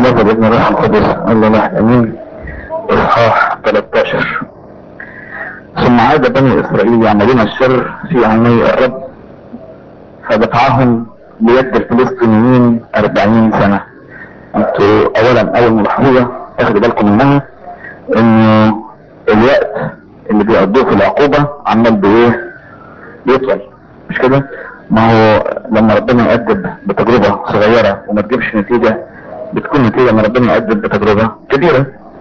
الله بابن الروح القدس الله الواحد امين اصحاح 13 ثم عاد بني اسرائيل يعملون الشر في عيني الرب فدفعهم ليد الفلسطينيين 40 سنة انتوا اولا اول ملاحظة اخدوا بالكم منها انه الوقت اللي بيقضوه في العقوبة عمال بايه بيطول مش كده ما هو لما ربنا يأدب بتجربة صغيرة وما تجيبش نتيجة بتكون نتيجة لما ربنا يأدب بتجربة كبيرة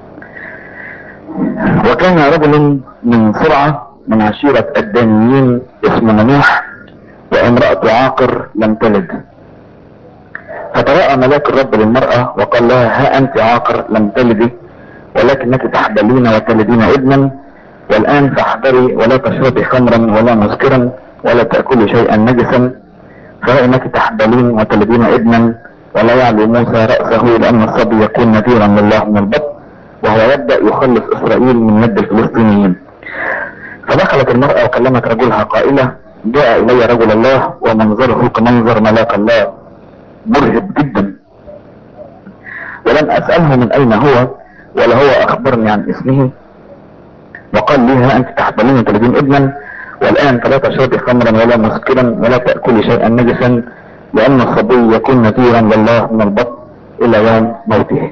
وكان رجل من سرعة من عشيرة الدانيين اسمه منوح وامرأة عاقر لم تلد فتراءى ملاك الرب للمرأة وقال لها ها أنت عاقر لم تلدي ولكنك تحبلين وتلدين ابنا والآن فاحذري ولا تشربي خمرا ولا مسكرا ولا تأكلي شيئا نجسا فإنك تحبلين وتلدين ابنا ولا يعلو موسى رأسه لأن الصبي يكون نذيرا لله من البطن وهو يبدأ يخلص إسرائيل من يد الفلسطينيين فدخلت المرأة وكلمت رجلها قائلة جاء إلي رجل الله ومنظره كمنظر ملاك الله مرهب جدا ولم أسأله من أين هو ولا هو أخبرني عن اسمه وقال لي ها أنت تحبلين تلدين ابنا والآن فلا تشربي خمرا ولا مسكرا ولا تأكلي شيئا نجسا لأن الصبي يكون نذيرا لله من البطن إلى يوم موته.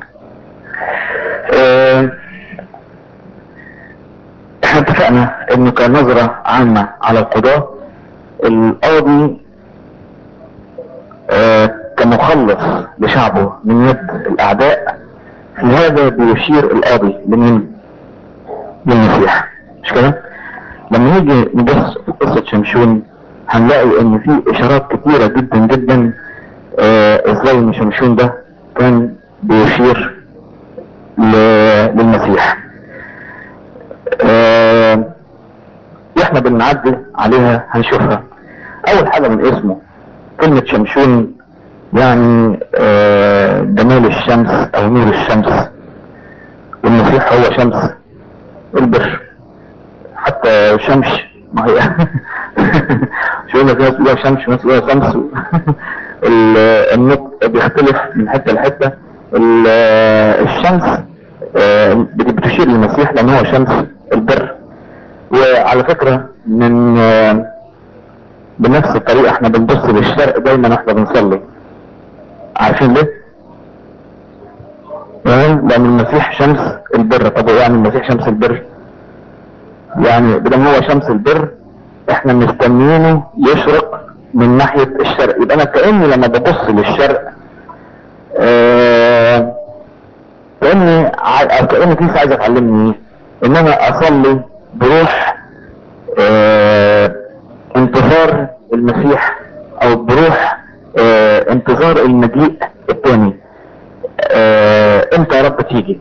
اه احنا اتفقنا انه كان نظرة عامة على القضاة القاضي اه كمخلص لشعبه من يد الاعداء في هذا بيشير القاضي لمين؟ للمسيح مش كده؟ لما نيجي نبص في قصة شمشون هنلاقي ان في اشارات كتيرة جدا جدا اه ازاي ان شمشون ده كان بيشير للمسيح اه واحنا بنعدي عليها هنشوفها اول حاجة من اسمه كلمة شمشون يعني اه جمال الشمس او نور الشمس والمسيح هو شمس البر حتى شمس ما هي شو لك ناس يقولها شمس وناس يقولها شمس النطق بيختلف من حته لحته الشمس بتشير للمسيح لان هو شمس البر وعلى فكره من بنفس الطريقه احنا بنبص للشرق دايما واحنا بنصلي عارفين ليه؟ لان المسيح شمس البر طب يعني المسيح شمس البر يعني بدل هو شمس البر احنا مستنيينه يشرق من ناحية الشرق يبقى انا كأني لما ببص للشرق اه كأني او كأني كيس عايز اتعلمني ان انا اصلي بروح اه انتظار المسيح او بروح اه انتظار المجيء الثاني اه امتى يا رب تيجي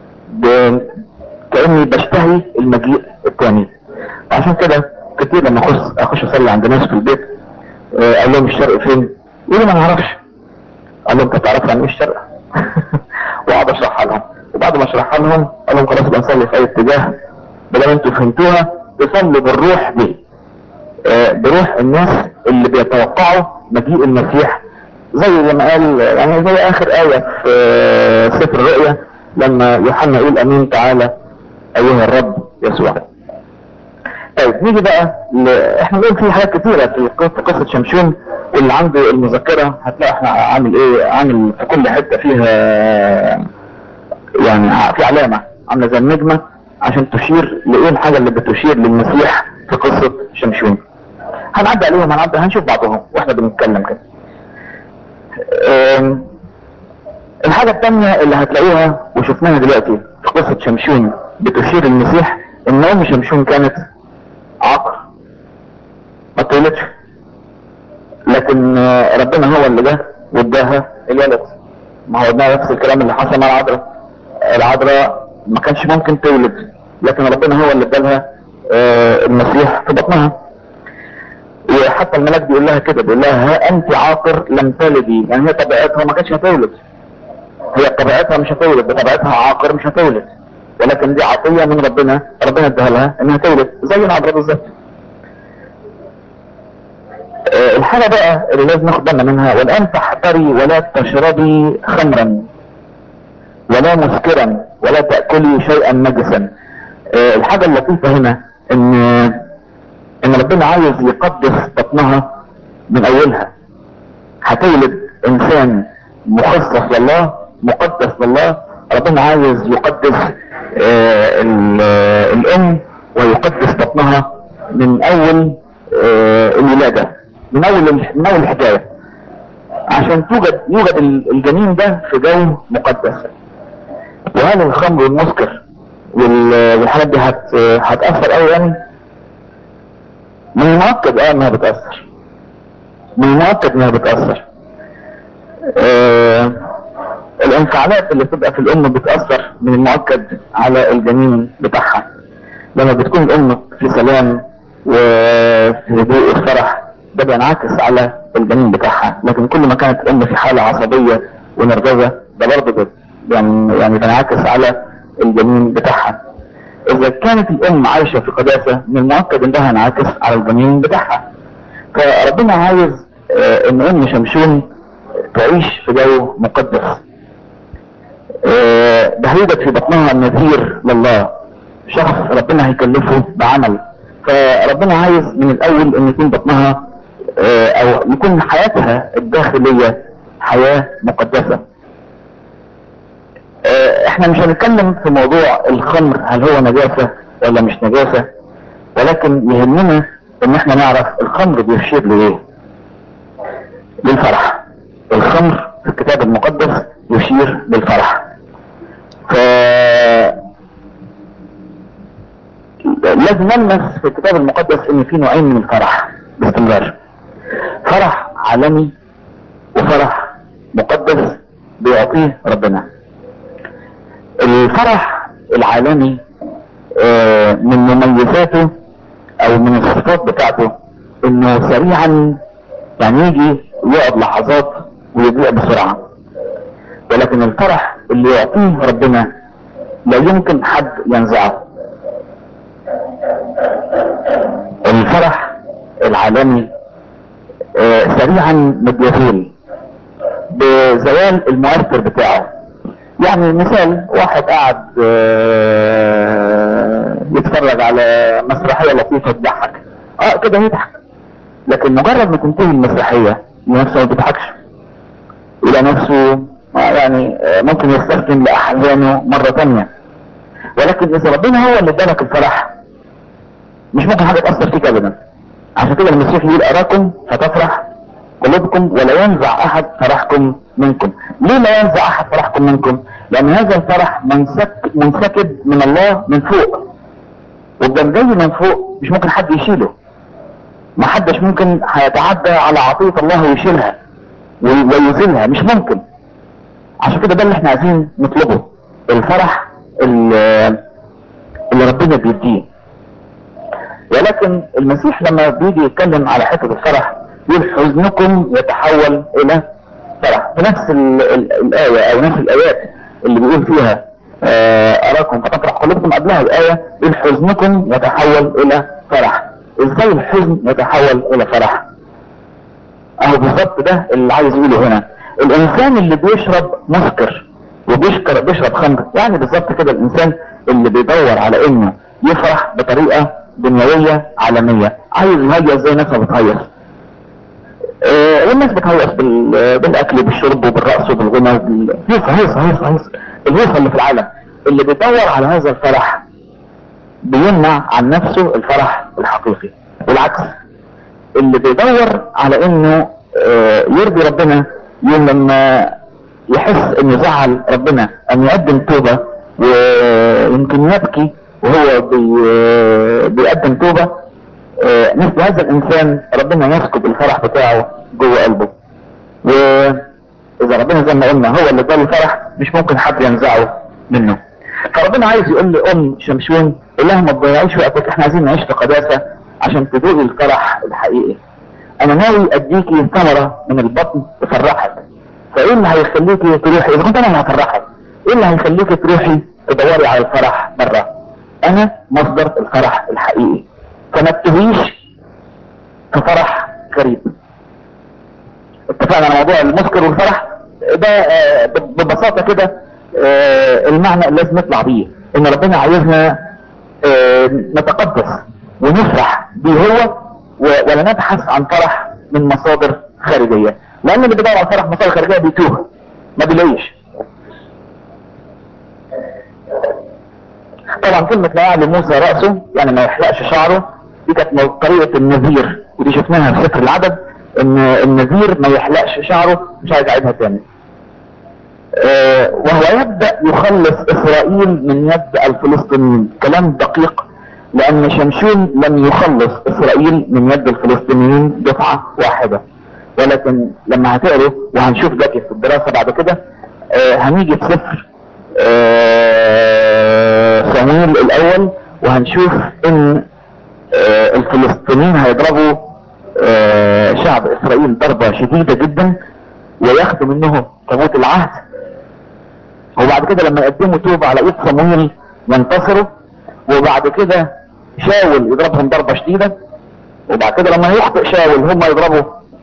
كأني بشتهي المجيء الثاني عشان كده كتير لما اخش اخش اصلي عند ناس في البيت اقول لهم الشرق فين يقولوا ما نعرفش اقول لهم انت تعرف عن ايه الشرق واقعد اشرحها لهم وبعد ما اشرحها لهم اقول لهم خلاص يبقى نصلي في اي اتجاه بدل انتوا فهمتوها تصلوا بالروح دي اه بروح الناس اللي بيتوقعوا مجيء المسيح زي لما قال يعني زي اخر ايه في سفر الرؤيا لما يوحنا يقول امين تعالى ايها الرب يسوع طيب نيجي بقى ل... احنا بنقول في حاجات كتيره في قصه شمشون واللي عنده المذكره هتلاقي احنا عامل ايه عامل في كل حته فيها يعني في علامه عامله زي النجمه عشان تشير لايه الحاجه اللي بتشير للمسيح في قصه شمشون هنعدي عليهم هنعدي هنشوف بعضهم واحنا بنتكلم كده الحاجة التانية اللي هتلاقوها وشفناها دلوقتي في قصة شمشون بتشير المسيح ان ام شمشون كانت عقر ما تولدش لكن ربنا هو اللي جه واداها الولد ما هو نفس الكلام اللي حصل مع العذراء العذراء ما كانش ممكن تولد لكن ربنا هو اللي ادالها المسيح في بطنها وحتى الملاك بيقول لها كده بيقول لها ها انت عاقر لم تلدي يعني هي طبيعتها ما كانتش هتولد هي بطبيعتها مش هتولد بطبيعتها عاقر مش هتولد ولكن دي عطية من ربنا ربنا اداها لها انها تولد زي العذراء بالظبط أه الحاجة بقى اللي لازم ناخد بالنا منها والان تحتري ولا تشربي خمرا ولا مسكرا ولا تأكلي شيئا نجسا آه، الحاجة اللطيفة هنا ان ان ربنا عايز يقدس بطنها من اولها هتولد انسان مخصص لله مقدس لله ربنا عايز يقدس آه، ال- آه، الام ويقدس بطنها من اول آه، الولادة من اول من اول الحكاية عشان توجد يوجد ال- الجنين ده في جو مقدس وهل الخمر والمسكر وال- والحاجات دي هت هتأثر قوي يعني من المؤكد اه انها بتأثر من المؤكد انها بتأثر آه الانفعالات اللي بتبقى في الام بتأثر من المؤكد على الجنين بتاعها لما بتكون الام في سلام وفي هدوء وفرح ده بينعكس على الجنين بتاعها لكن كل ما كانت الام في حالة عصبية ونرجسة ده برضه بت- يعني يعني بينعكس على الجنين بتاعها اذا كانت الام عايشة في قداسة من المؤكد انها هينعكس على الجنين بتاعها فربنا عايز آه، ان ام شمشون تعيش في جو مقدس آه، ده هيوجد في بطنها نذير لله شخص ربنا هيكلفه بعمل فربنا عايز من الاول ان يكون بطنها آه، او يكون حياتها الداخلية حياة مقدسة آه، احنا مش هنتكلم في موضوع الخمر هل هو نجاسة ولا مش نجاسة ولكن يهمنا ان احنا نعرف الخمر بيشير لايه للفرح الخمر في الكتاب المقدس يشير للفرح ف لازم نلمس في الكتاب المقدس ان في نوعين من الفرح باستمرار فرح عالمي وفرح مقدس بيعطيه ربنا الفرح العالمي آه، من مميزاته او من الصفات بتاعته انه سريعا يعني يجي يقعد لحظات ويضيع بسرعة ولكن الفرح اللي يعطيه ربنا لا يمكن حد ينزعه الفرح العالمي آه، سريعا ما بيزول بزوال المؤثر بتاعه يعني مثال واحد قاعد آه، يتفرج على مسرحية لطيفة تضحك اه كده يضحك لكن مجرد ما تنتهي المسرحية نفسه ما بيضحكش الى نفسه آه، يعني آه، ممكن يستسلم لاحزانه مرة تانية ولكن اذا ربنا هو اللي ادالك الفرح مش ممكن حاجة تأثر فيك ابدا عشان كده المسيح يقول اراكم فتفرح قلوبكم ولا ينزع احد فرحكم منكم ليه لا ينزع احد فرحكم منكم لان هذا الفرح منسك منسكب من الله من فوق والدم جاي من فوق مش ممكن حد يشيله ما حدش ممكن هيتعدى على عطية الله ويشيلها وي- ويزيلها مش ممكن عشان كده ده اللي احنا عايزين نطلبه الفرح اللي, اللي ربنا بيديه ولكن المسيح لما بيجي يتكلم على حتة الفرح يقول حزنكم يتحول الى فرح في نفس ال ال الآية او نفس الآيات اللي بيقول فيها آه، اراكم فتفرح قلوبكم قبلها الآية يقول حزنكم يتحول الى فرح ازاي الحزن يتحول الى فرح اهو بالظبط ده اللي عايز يقوله هنا الانسان اللي بيشرب مسكر وبيشكر بيشرب خمر يعني بالظبط كده الانسان اللي بيدور على انه يفرح بطريقة دنيوية عالمية عايز يهيص زي الناس ما بتهيص آه، والناس بتهيص بال- بالاكل وبالشرب وبالرقص وبالغنى وبال... هيصة هيصة هيصة هيصة الهيصة اللي في العالم اللي بيدور على هذا الفرح بيمنع عن نفسه الفرح الحقيقي والعكس اللي بيدور على انه آه، يرضي ربنا يوم لما يحس انه زعل ربنا ان يقدم توبة ويمكن يبكي وهو بي بيقدم توبة آه، مثل هذا الانسان ربنا يسكب الفرح بتاعه جوه قلبه واذا ربنا زي ما قلنا هو اللي اداله الفرح مش ممكن حد ينزعه منه فربنا عايز يقول لام شمشون قول لها ما تضيعيش وقتك احنا عايزين نعيش في قداسه عشان تذوقي الفرح الحقيقي انا ناوي اديكي ثمره من البطن تفرحك فايه اللي هيخليكي تروحي اذا كنت انا اللي هفرحك ايه اللي هيخليكي تروحي تدوري على الفرح بره انا مصدر الفرح الحقيقي فما تتوهيش في فرح غريب اتفقنا على موضوع المسكر والفرح ده آه، ببساطة كده آه المعنى اللي لازم نطلع بيه ان ربنا عايزنا آه نتقدس ونفرح بيه هو و- ولا نبحث عن فرح من مصادر خارجية لان اللي بيدور على فرح من مصادر خارجية بيتوه ما بيلاقيش طبعا كلمة لا يعلم موسى رأسه يعني ما يحلقش شعره دي كانت طريقة النذير ودي شفناها في سفر العدد ان النذير ما يحلقش شعره مش عايز اعيدها تاني آه، وهو يبدأ يخلص اسرائيل من يد الفلسطينيين كلام دقيق لان شمشون لم يخلص اسرائيل من يد الفلسطينيين دفعة واحدة ولكن لما هتقروا وهنشوف ده في الدراسة بعد كده آه، هنيجي في سفر آه، صمويل الاول وهنشوف ان آه، الفلسطينيين هيضربوا آه، شعب اسرائيل ضربة شديدة جدا وياخدوا منهم تابوت العهد وبعد كده لما يقدموا توبة على ايد صمويل ينتصروا وبعد كده شاول يضربهم ضربة شديدة وبعد كده لما يخطئ شاول هم يضربوا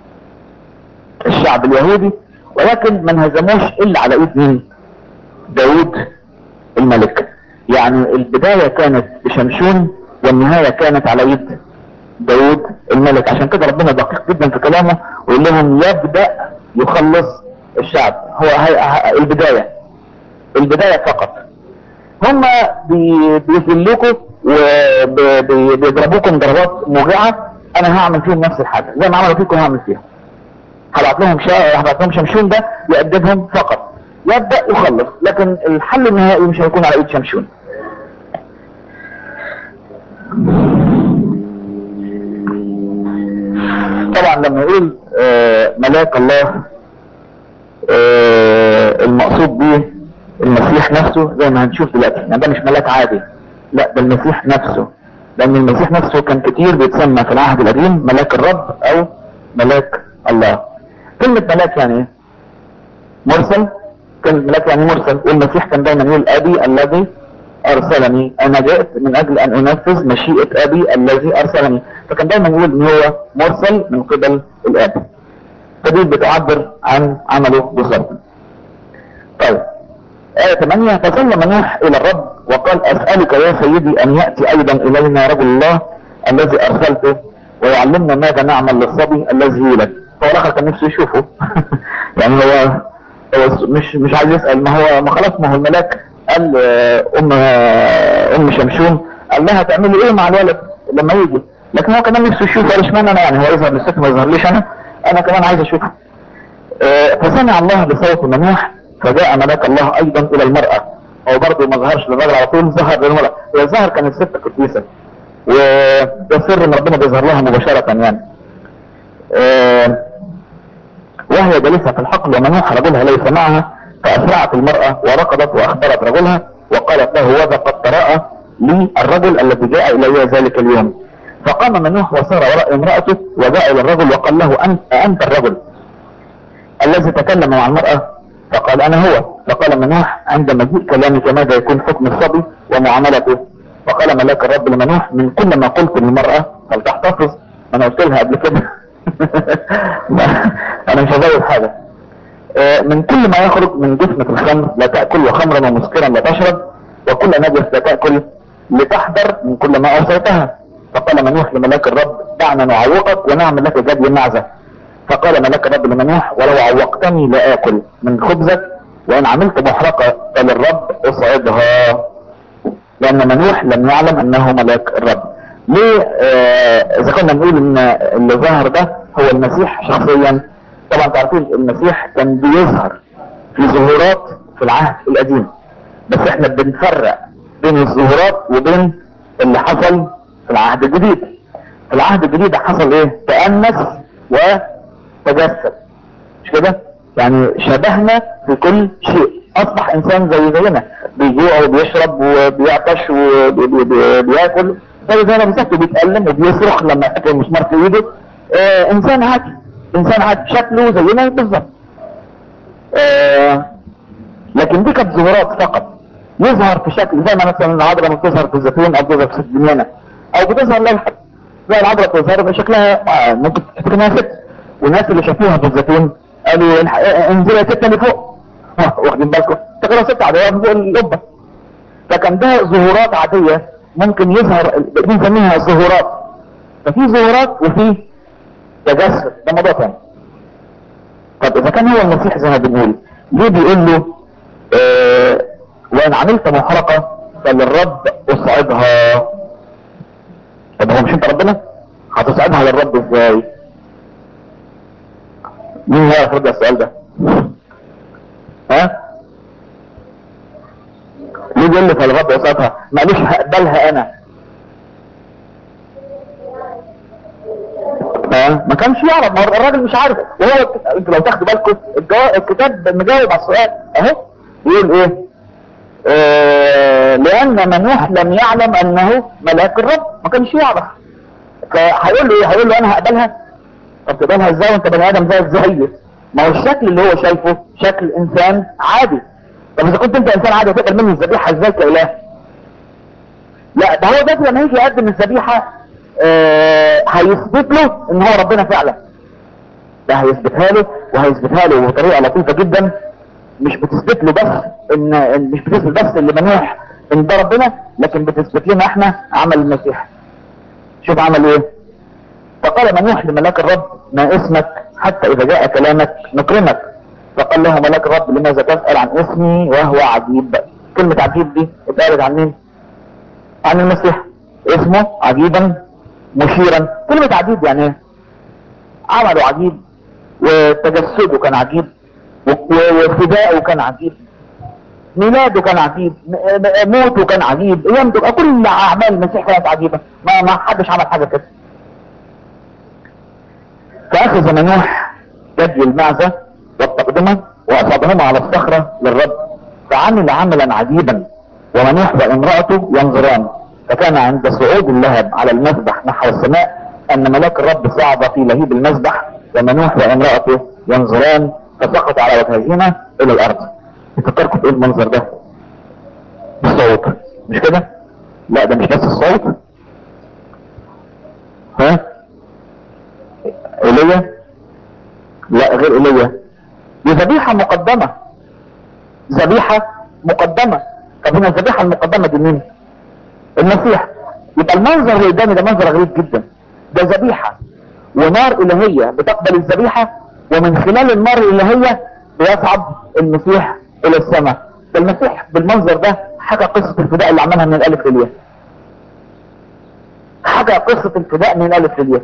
الشعب اليهودي ولكن ما انهزموش الا على ايد مين داود الملك يعني البداية كانت بشمشون والنهاية كانت على ايد داود الملك عشان كده ربنا دقيق جدا في كلامه ويقول لهم يبدأ يخلص الشعب هو هي ه- البداية البداية فقط هم بي- بيذلوكوا وبيضربوكم ضربات موجعة انا هعمل فيهم نفس الحاجة زي ما عملوا فيكم هعمل فيهم هبعت لهم شا... هبعت لهم شمشون ده يأدبهم فقط يبدأ يخلص لكن الحل النهائي مش هيكون على ايد شمشون طبعا لما يقول آه، ملاك الله آه، المقصود به المسيح نفسه زي ما هنشوف دلوقتي يعني ده مش ملاك عادي لا ده المسيح نفسه لان المسيح نفسه كان كتير بيتسمى في العهد القديم ملاك الرب او ملاك الله كلمة ملاك يعني ايه مرسل كلمة ملاك يعني مرسل والمسيح كان دايما يقول ابي الذي ارسلني انا جئت من اجل ان انفذ مشيئة ابي الذي ارسلني فكان دايما يقول ان هو مرسل من قبل الاب فدي بتعبر عن عمله بالظبط طيب آية 8 فسلم نوح إلى الرب وقال أسألك يا سيدي أن يأتي أيضا إلينا رجل الله الذي أرسلته ويعلمنا ماذا نعمل للصبي الذي يولد هو الآخر كان نفسه يشوفه يعني هو هو مش مش عايز يسأل ما هو ما خلاص ما هو الملاك قال آه، أم آه، أم شمشون قال لها تعملي إيه مع الولد لما يجي لكن هو كمان نفسه يشوف قال اشمعنى أنا يعني هو يظهر للست ما يظهرليش أنا أنا كمان عايز أشوفه آه، فسمع الله بصوت منوح فجاء ملاك الله ايضا الى المرأة هو برضه ما ظهرش للراجل على طول ظهر للمرأة هي الظهر كانت ست قديسة وده سر ان ربنا بيظهر لها مباشرة يعني آه، وهي جالسة في الحقل ومنوح رجلها ليس معها فأسرعت المرأة وركضت وأخبرت رجلها وقالت له وذا قد تراءى لي الرجل الذي جاء إلي ذلك اليوم فقام منوح وسار وراء امرأته وجاء إلى الرجل وقال له أنت, أنت الرجل الذي تكلم مع المرأة فقال انا هو فقال منوح عند مجيء كلامك ماذا يكون حكم الصبي ومعاملته فقال ملاك الرب لمنوح من كل ما قلت للمرأة فلتحتفظ انا قلت لها قبل كده انا مش هزود حاجة آه، من كل ما يخرج من جسمة الخمر لا تأكل وخمرا ومسكرا لا تشرب وكل نجس لا تأكل لتحذر من كل ما أوصيتها فقال منوح لملاك الرب دعنا نعوقك ونعمل لك جدي معزة فقال ملاك الرب لمنوح ولو عوقتني لآكل من خبزك وإن عملت محرقة فللرب اصعدها لأن منوح لم يعلم أنه ملاك الرب ليه آه، إذا كنا نقول إن اللي ظهر ده هو المسيح شخصيا طبعا تعرفين المسيح كان بيظهر في ظهورات في العهد القديم بس احنا بنفرق بين الظهورات وبين اللي حصل في العهد الجديد في العهد الجديد حصل ايه تأنس وتجسد مش كده يعني شبهنا في كل شيء اصبح انسان زي زينا بيجوع وبيشرب وبيعطش وبياكل زي زينا بالظبط وبيتألم وبيصرخ لما يحط المسمار في ايده آه انسان عادي انسان عادي شكله زينا بالظبط آه لكن دي كانت ظهورات فقط يظهر في شكل زي ما مثلا العذراء لما بتظهر في الزيتون او بتظهر في ست دنيانا او بتظهر لاي حد زي العذراء بتظهر بشكلها آه، ممكن تفتكر انها ست والناس اللي شافوها في الزيتون قالوا الح- انزلوا يا ست اللي فوق ها، واخدين بالكم تقريبا ست عدوات فوق القبه فكان ده ظهورات عاديه ممكن يظهر بنسميها ظهورات ففي ظهورات وفي تجسد ده موضوع تاني طب اذا كان هو المسيح زي ما بنقول ليه بيقول له آه وان عملت محرقه فللرب اصعدها طب هو مش انت ربنا هتصعدها للرب ازاي مين هيعرف يرد على السؤال ده ها ليه بيقول لي فالرب اصعدها ما قالوش هقبلها انا ها ما كانش يعرف ما هو الراجل مش عارف وهو انتوا لو تاخدوا بالكم الجوا... الكتاب مجاوب على السؤال اهو يقول ايه آه لان منوح لم يعلم انه ملاك الرب ما كانش يعرف فهيقول له ايه هيقول له انا هقبلها طب تقبلها ازاي وانت بني ادم زيك زيي ما هو الشكل اللي هو شايفه شكل انسان عادي طب اذا كنت انت انسان عادي هتقبل مني الذبيحه ازاي كاله لا ده هو ده لما يجي يقدم الذبيحه آه هيثبت له ان هو ربنا فعلا ده هيثبتها له وهيثبتها له بطريقه لطيفه جدا مش بتثبت له بس ان مش بتثبت بس اللي منوح ان ده ربنا لكن بتثبت لنا احنا عمل المسيح شوف عمل ايه فقال منوح لملاك الرب ما اسمك حتى اذا جاء كلامك نكرمك فقال له ملاك الرب لماذا تسأل عن اسمي وهو عجيب كلمة عجيب دي اتقالت عن مين عن المسيح اسمه عجيبا مشيرا كلمة عجيب يعني ايه عمله عجيب وتجسده كان عجيب وفداءه كان عجيب ميلاده كان عجيب موته كان عجيب قيامته كل اعمال المسيح كانت عجيبه ما ما حدش عمل حاجه كده فاخذ منوح جدي المعزه والتقدمه واصعدهما على الصخره للرب فعمل عملا عجيبا ومنوح وامراته ينظران فكان عند صعود اللهب على المذبح نحو السماء ان ملاك الرب صعد في لهيب المذبح ومنوح وامراته ينظران فسقط على وجههما الى الارض تفكركم بايه المنظر ده الصوت مش كده لا ده مش بس الصوت ها ايليا لا غير ايليا دي ذبيحه مقدمه ذبيحه مقدمه طب هنا الذبيحه المقدمه دي مين المسيح يبقى المنظر اللي قدامي ده منظر غريب جدا ده ذبيحه ونار الهيه بتقبل الذبيحه ومن خلال النار الالهيه بيصعد المسيح الى السماء ده المسيح بالمنظر ده حكى قصة الفداء اللي عملها من الالف للياء حكى قصة الفداء من الالف للياء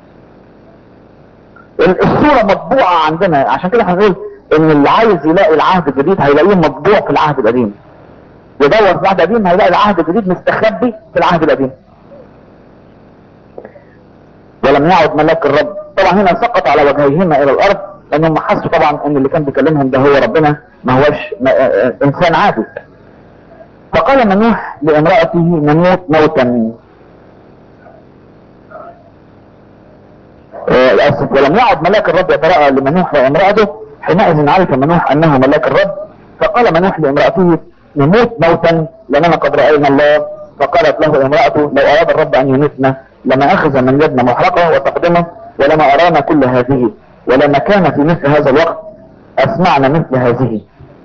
الصورة مطبوعة عندنا عشان كده هنقول ان اللي عايز يلاقي العهد الجديد هيلاقيه مطبوع في العهد القديم يدور في العهد القديم هيلاقي العهد الجديد مستخبي في العهد القديم ولم يعد ملاك الرب طبعا هنا سقط على وجهيهما الى الارض لانهم حسوا طبعا ان اللي كان بيكلمهم ده هو ربنا ما هوش ما انسان عادي فقال منوح لامرأته نموت موتا اسف ولم يعد ملاك الرب يتراءى لمنوح وامرأته حينئذ عرف منوح انه ملاك الرب فقال منوح لامرأته نموت موتا لاننا قد رأينا الله فقالت له امرأته لو اراد الرب ان يميتنا لما اخذ من يدنا محرقه وتقدمه ولما ارانا كل هذه ولما كان في مثل هذا الوقت اسمعنا مثل هذه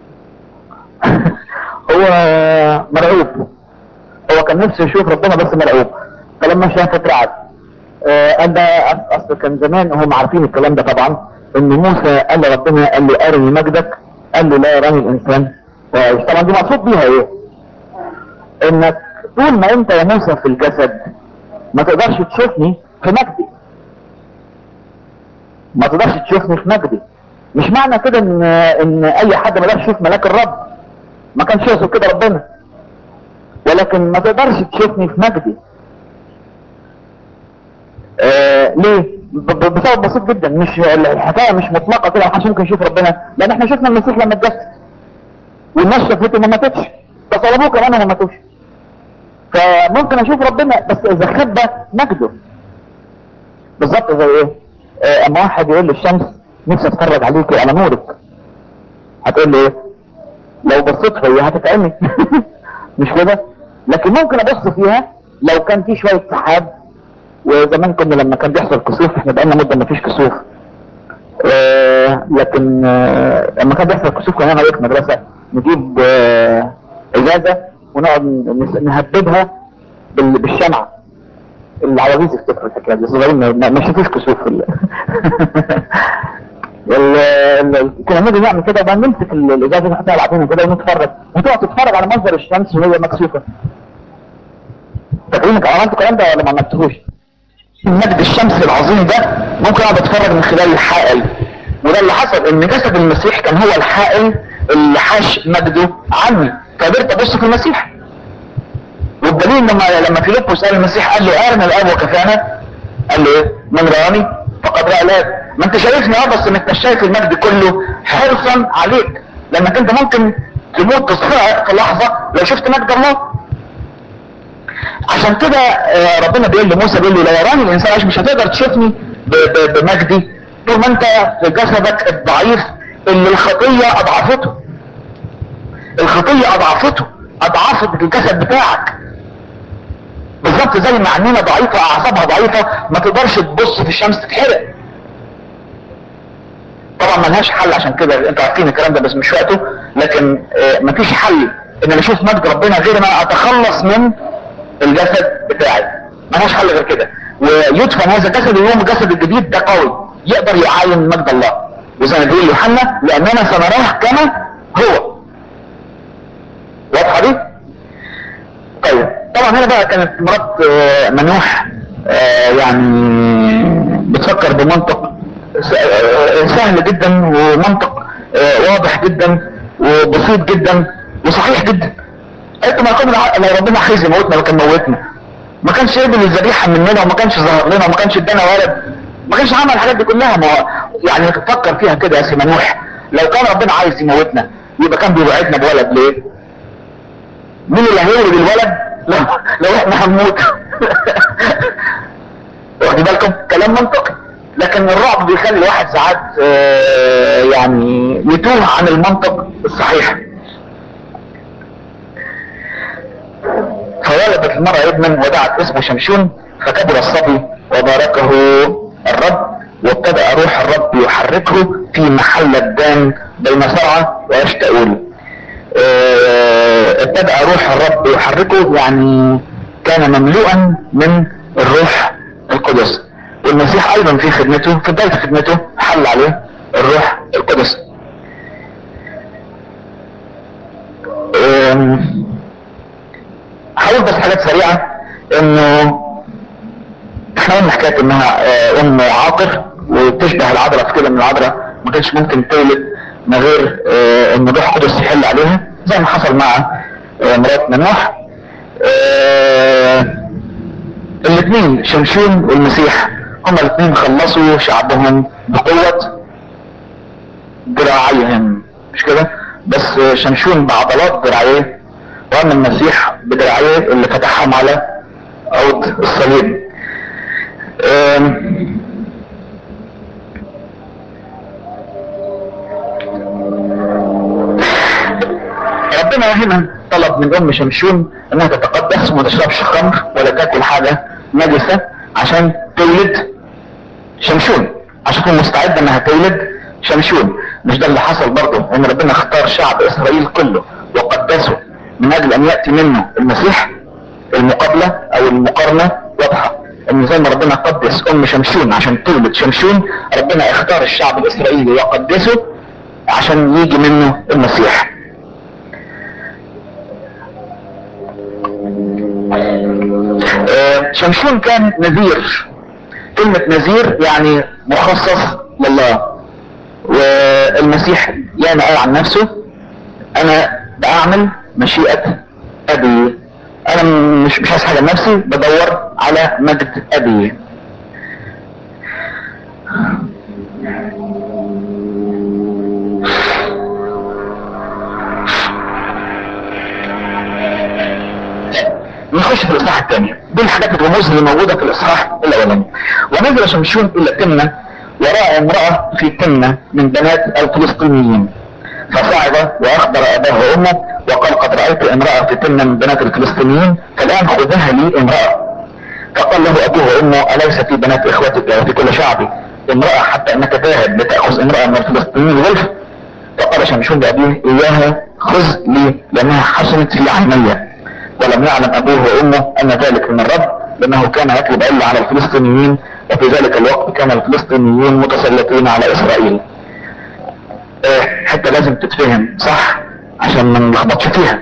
هو مرعوب هو كان نفسه يشوف ربنا بس مرعوب فلما شاف اترعب آه ده اصل كان زمان هم عارفين الكلام ده طبعا ان موسى قال لربنا قال له ارني مجدك قال له لا يراني الانسان طبعا دي مقصود بيها ايه انك طول ما انت يا موسى في الجسد ما تقدرش تشوفني في مجدي ما تقدرش تشوفني في مجدي مش معنى كده ان ان اي حد ما يقدرش يشوف ملاك الرب ما كانش يقصد كده ربنا ولكن ما تقدرش تشوفني في مجدي آه ليه بسبب بسيط جدا مش الحكايه مش مطلقه كده محدش ممكن يشوف ربنا لان احنا شفنا المسيح لما اتجسد والناس شافته ما ماتتش فطلبوه كمان ما ماتوش فممكن اشوف ربنا بس اذا خبى مجده بالظبط زي ايه آه اما واحد يقول للشمس نفسي اتفرج عليكي على نورك هتقول لي ايه لو بصيت فيها هتتعمي مش كده لكن ممكن ابص فيها لو كان في شويه سحاب وزمان كنا لما كان بيحصل كسوف احنا بقالنا مده ما فيش كسوف آه لكن آه لما كان بيحصل كسوف كنا انا في مدرسه نجيب آه، ازازة ونقعد نس- نهببها بال- بالشمعة العواجيز يفتكروا الحكاية دي صغيرين ما- ما ما شافوش كسوف ال- ال- ال- كنا نيجي نعمل كده بقى نمسك ال- الازازة نحطها على عيننا كده ونتفرج وتقعد تتفرج على منظر الشمس وهي مكسوفة فاكرين عملتوا الكلام ده ولا ما عملتوش؟ مجد الشمس العظيم ده ممكن اقعد اتفرج من خلال الحائل وده اللي حصل ان جسد المسيح كان هو الحائل اللي حاش مجده عني فقدرت ابص في المسيح والدليل لما لما فيليبوس سال المسيح قال له ارنا الاب وكفانا قال له ايه من رآني فقد رأى الاب ما انت شايفني اه بس ما انت شايف المجد كله حرصا عليك لانك انت ممكن تموت تصفع في لحظه لو شفت مجد الله عشان كده آه، ربنا بيقول لموسى بيقول له لا يراني الانسان عايش مش هتقدر تشوفني ب- ب- بمجدي طول ما انت في جسدك الضعيف اللي الخطيه اضعفته الخطيه اضعفته اضعفت الجسد بتاعك بالظبط زي ما عينينا ضعيفه اعصابها ضعيفه ما تقدرش تبص في الشمس تتحرق طبعا ملهاش حل عشان كده انتوا عارفين الكلام ده بس مش وقته لكن آه، مفيش حل ان انا اشوف مجد ربنا غير ان انا اتخلص من الجسد بتاعي ملهاش حل غير كده ويدفن هذا الجسد اليوم الجسد الجديد ده قوي يقدر يعاين مجد الله وزي ما بيقول يوحنا لاننا سنراه كما هو واضحه دي؟ طيب طبعا هنا بقى كانت مرات آه، منوح آه، يعني بتفكر بمنطق س- آه، سهل جدا ومنطق آه، واضح جدا وبسيط جدا وصحيح جدا انت ما كنا لو ربنا عايز يموتنا لو كان موتنا ما كانش يقبل الذبيحه مننا وما كانش ظهر لنا وما كانش ادانا ولد ما كانش عمل الحاجات دي كلها ما هو يعني فكر فيها كده يا سي منوح لو كان ربنا عايز يموتنا يبقى كان بيوعدنا بولد ليه؟ مين اللي هيولد الولد لو, لو احنا هنموت واخدين بالكم كلام منطقي لكن الرعب بيخلي الواحد ساعات آه، يعني يتوه عن المنطق الصحيح فولدت المرأة ابنا ودعت اسمه شمشون فكبر الصبي وباركه الرب وابتدأ روح الرب يحركه في محل الدان بين سرعة ويشتؤول آه، ابتدأ روح الرب يحركه يعني كان مملوءا من الروح القدس والمسيح ايضا في خدمته في بداية خدمته حل عليه الروح القدس آم، هقول بس حاجات سريعة انه احنا قلنا حكاية انها آه، ام عاقر وتشبه العذراء في كده من العذراء ما كانش ممكن تولد من غير آه، ان الروح القدس يحل عليها زي ما حصل مع آه، مرات منوح آه، الاثنين شمشون والمسيح هما الاثنين خلصوا شعبهم بقوة ذراعيهم مش كده بس آه، شمشون بعضلات ذراعيه واما المسيح بدراعيه اللي فتحهم على عود الصليب آم، ربنا هنا طلب من ام شمشون انها تتقدس وما تشربش خمر ولا تاكل حاجه نجسه عشان تولد شمشون عشان تكون مستعده انها تولد شمشون مش ده اللي حصل برضه ان ربنا اختار شعب اسرائيل كله وقدسه من اجل ان ياتي منه المسيح المقابله او المقارنه واضحه ان زي ما ربنا قدس ام شمشون عشان تولد شمشون ربنا اختار الشعب الاسرائيلي وقدسه عشان يجي منه المسيح آه، شمشون كان نذير كلمة نذير يعني مخصص لله والمسيح يعني قال عن نفسه انا بعمل مشيئة ابي انا مش مش عايز حاجة لنفسي بدور على مجد ابي نخش في الاصحاح الثاني دي الحاجات الرموز اللي موجوده في الاصحاح الاولاني ونزل شمشون الى تمنه وراى امراه في تمنه من بنات الفلسطينيين فصعد واخبر اباه وامه وقال قد رايت امراه في تمنه من بنات الفلسطينيين فالان خذها لي امراه فقال له ابوه وامه اليس في بنات اخوتك وفي كل شعبي امراه حتى انك ذاهب لتاخذ امراه من الفلسطينيين غلف فقال شمشون لابيه اياها خذ لي لانها حسنت في عيني ولم يعلم ابوه وامه ان ذلك من الرب لانه كان يطلب عله على الفلسطينيين وفي ذلك الوقت كان الفلسطينيون متسلطين على اسرائيل آه، حتى لازم تتفهم صح عشان ما نلخبطش فيها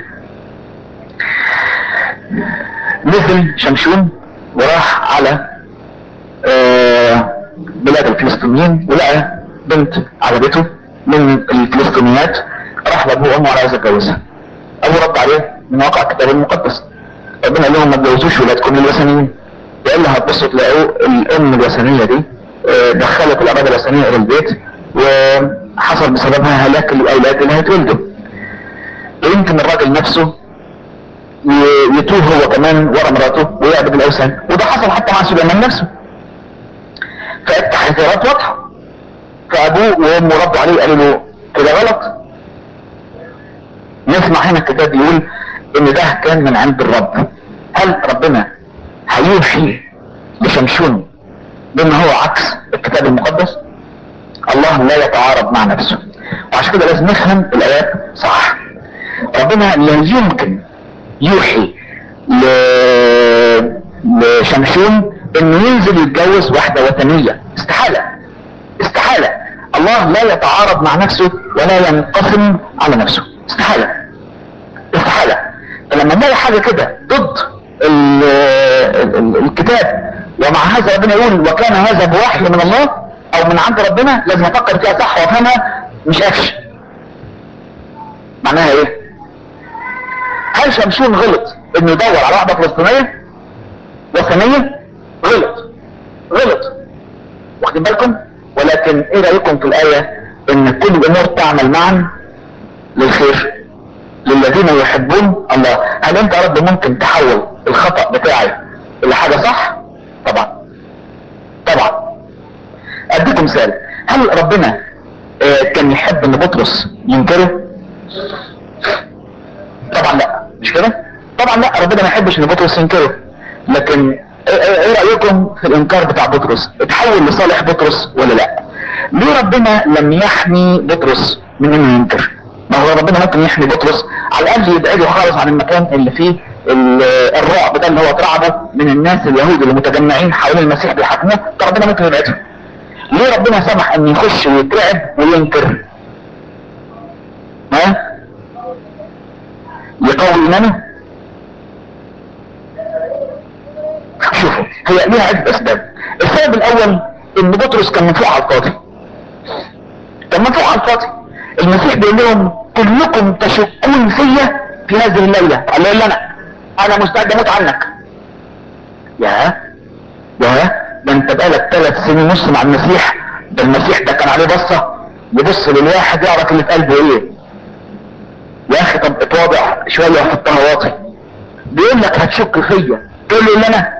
نزل شمشون وراح على آه، بلاد الفلسطينيين ولقى بنت عجبته من الفلسطينيات راح لابوه وامه على عايز يتجوزها ابوه رد عليه من واقع الكتاب المقدس ربنا قال لهم ما تجوزوش ولادكم للوثنيين لان هتبصوا تلاقوا الام الوثنيه دي آه، دخلت العباده الوثنيه الى البيت وحصل بسببها هلاك الاولاد اللي هيتولدوا ويمكن الراجل نفسه ي- يتوه هو كمان ورا مراته ويعبد الاوثان وده حصل حتى مع سليمان نفسه فالتحذيرات واضحه فابوه وامه ردوا عليه قالوا له كده غلط نسمع هنا الكتاب يقول ان ده كان من عند الرب هل ربنا هيوحي لشمشون بان هو عكس الكتاب المقدس الله لا يتعارض مع نفسه وعشان كده لازم نفهم الايات صح ربنا لا يمكن يوحي ل... لشمشون انه ينزل يتجوز واحدة وثنية استحالة استحالة الله لا يتعارض مع نفسه ولا ينقسم على نفسه استحالة استحالة فلما نلاقي حاجة كده ضد ال ال ال الكتاب ومع هذا ربنا يقول وكان هذا بوحي من الله او من عند ربنا لازم افكر فيها صح وافهمها مش قفش معناها ايه هل شمشون غلط انه يدور على واحدة فلسطينية وثنية غلط غلط واخدين بالكم ولكن ايه رأيكم في الآية ان كل الامور تعمل معا للخير للذين يحبون الله هل انت يا رب ممكن تحول الخطأ بتاعي الى حاجة صح طبعا طبعا اديكم مثال هل ربنا آه، كان يحب ان بطرس ينكره طبعا لا مش كده طبعا لا ربنا ما يحبش ان بطرس ينكره لكن ايه إيه رايكم في الانكار بتاع بطرس اتحول لصالح بطرس ولا لا ليه ربنا لم يحمي بطرس من انه ينكر ما هو ربنا ممكن يحمي بطرس على الاقل يبعده خالص عن المكان اللي فيه ال- الرعب ده اللي هو اترعبه من الناس اليهود اللي متجمعين حوالين المسيح بيحاكموه فربنا ممكن يبعده ليه ربنا سمح ان يخش ويترعب وينكر ها يقوي ايمانه شوفوا هي ليها عدة اسباب السبب الاول ان بطرس كان منفوع على الفاضي كان منفوع على الفاضي المسيح بيقول لهم كلكم تشكون فيا في هذه الليلة قال له انا انا مستعد اموت عنك يا يا ده انت بقالك ثلاث سنين ونص مع المسيح ده المسيح ده كان عليه بصة يبص للواحد يعرف اللي في قلبه ايه يا اخي طب اتواضع شوية وحطها واطي بيقول لك هتشك فيا تقول له اللي انا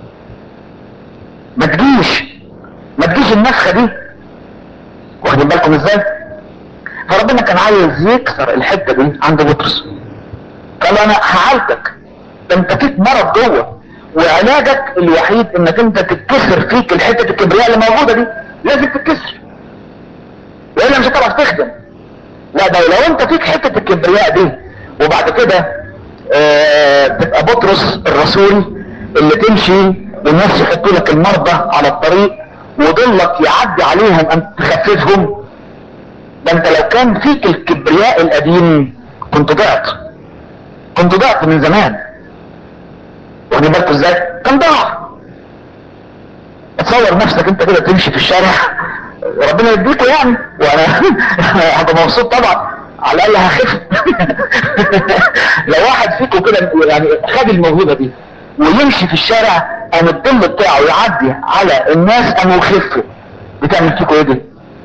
ما تجيش ما تجيش النفخة دي واخدين بالكم ازاي فربنا كان عايز يكسر الحتة دي عند بطرس قال له انا هعالجك ده انت فيك مرض جوه وعلاجك الوحيد انك انت تتكسر فيك الحتة الكبرياء اللي موجودة دي لازم تتكسر والا مش هتعرف تخدم لا ده لو انت فيك حتة الكبرياء دي وبعد كده آه تبقى بطرس الرسول اللي تمشي والناس يحطوا لك المرضى على الطريق وضلك يعدي عليهم ان تخففهم ده انت لو كان فيك الكبرياء القديم كنت ضعت كنت ضعت من زمان واخدين بالكوا ازاي؟ كان ضعف تصور نفسك انت كده تمشي في الشارع ربنا يديكوا يعني وانا هبقى مبسوط طبعا على الاقل هخف لو واحد فيكم كده يعني خد الموهبه دي ويمشي في الشارع قام الظل بتاعه يعدي على الناس قاموا يخفوا بتعمل فيكم ايه دي؟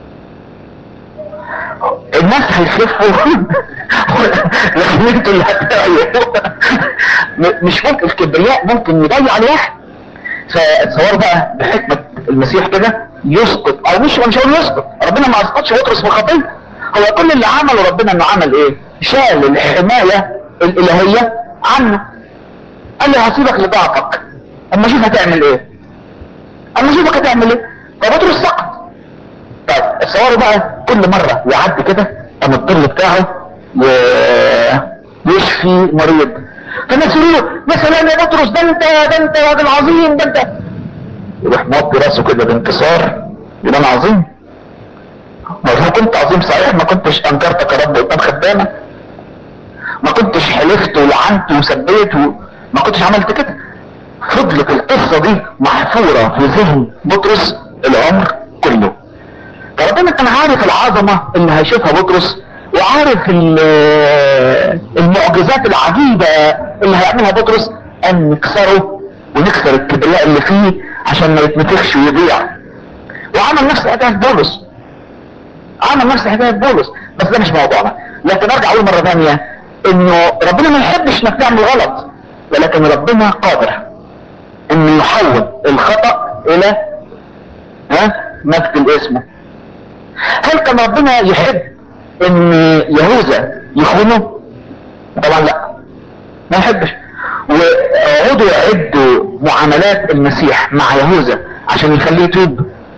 الناس هيخفوا لكن انتوا اللي هتضيعوا م- مش ممكن الكبرياء ممكن يضيع الواحد فتصور بقى بحكمة المسيح كده يسقط او مش مش هقول يسقط ربنا ما اسقطش بطرس بخطيه هو كل اللي عمله ربنا انه عمل ايه شال الحماية الالهية عنه قال له هسيبك لضعفك اما اشوف هتعمل ايه اما اشوفك هتعمل ايه فبطرس سقط طيب تصوروا بقى كل مرة يعدي كده قام الظل بتاعه يشفي مريض فالناس يقولوا له يا سلام يا بطرس ده انت ده انت راجل عظيم ده انت يروح موطي راسه كده بانكسار يبقى انا عظيم لو كنت عظيم صحيح ما كنتش انكرتك يا رب قدام خدامه ما كنتش حلفت ولعنت وسبيت ما كنتش عملت كده فضلت القصه دي محفوره في ذهن بطرس العمر كله فربنا كان عارف العظمه اللي هيشوفها بطرس وعارف المعجزات العجيبه اللي هيعملها بطرس ان نكسره ونكسر الكبرياء اللي فيه عشان ما يتنفخش ويضيع وعمل نفس حكايه بولس عمل نفس حكايه بولس بس ده مش موضوعنا لكن ارجع اقول مره ثانيه انه ربنا ما يحبش انك تعمل غلط ولكن ربنا قادر انه يحول الخطا الى ها مجد الاسم هل كان ربنا يحب ان يهوذا يخونه طبعا لا ما يحبش وقعدوا يعدوا معاملات المسيح مع يهوذا عشان يخليه يتوب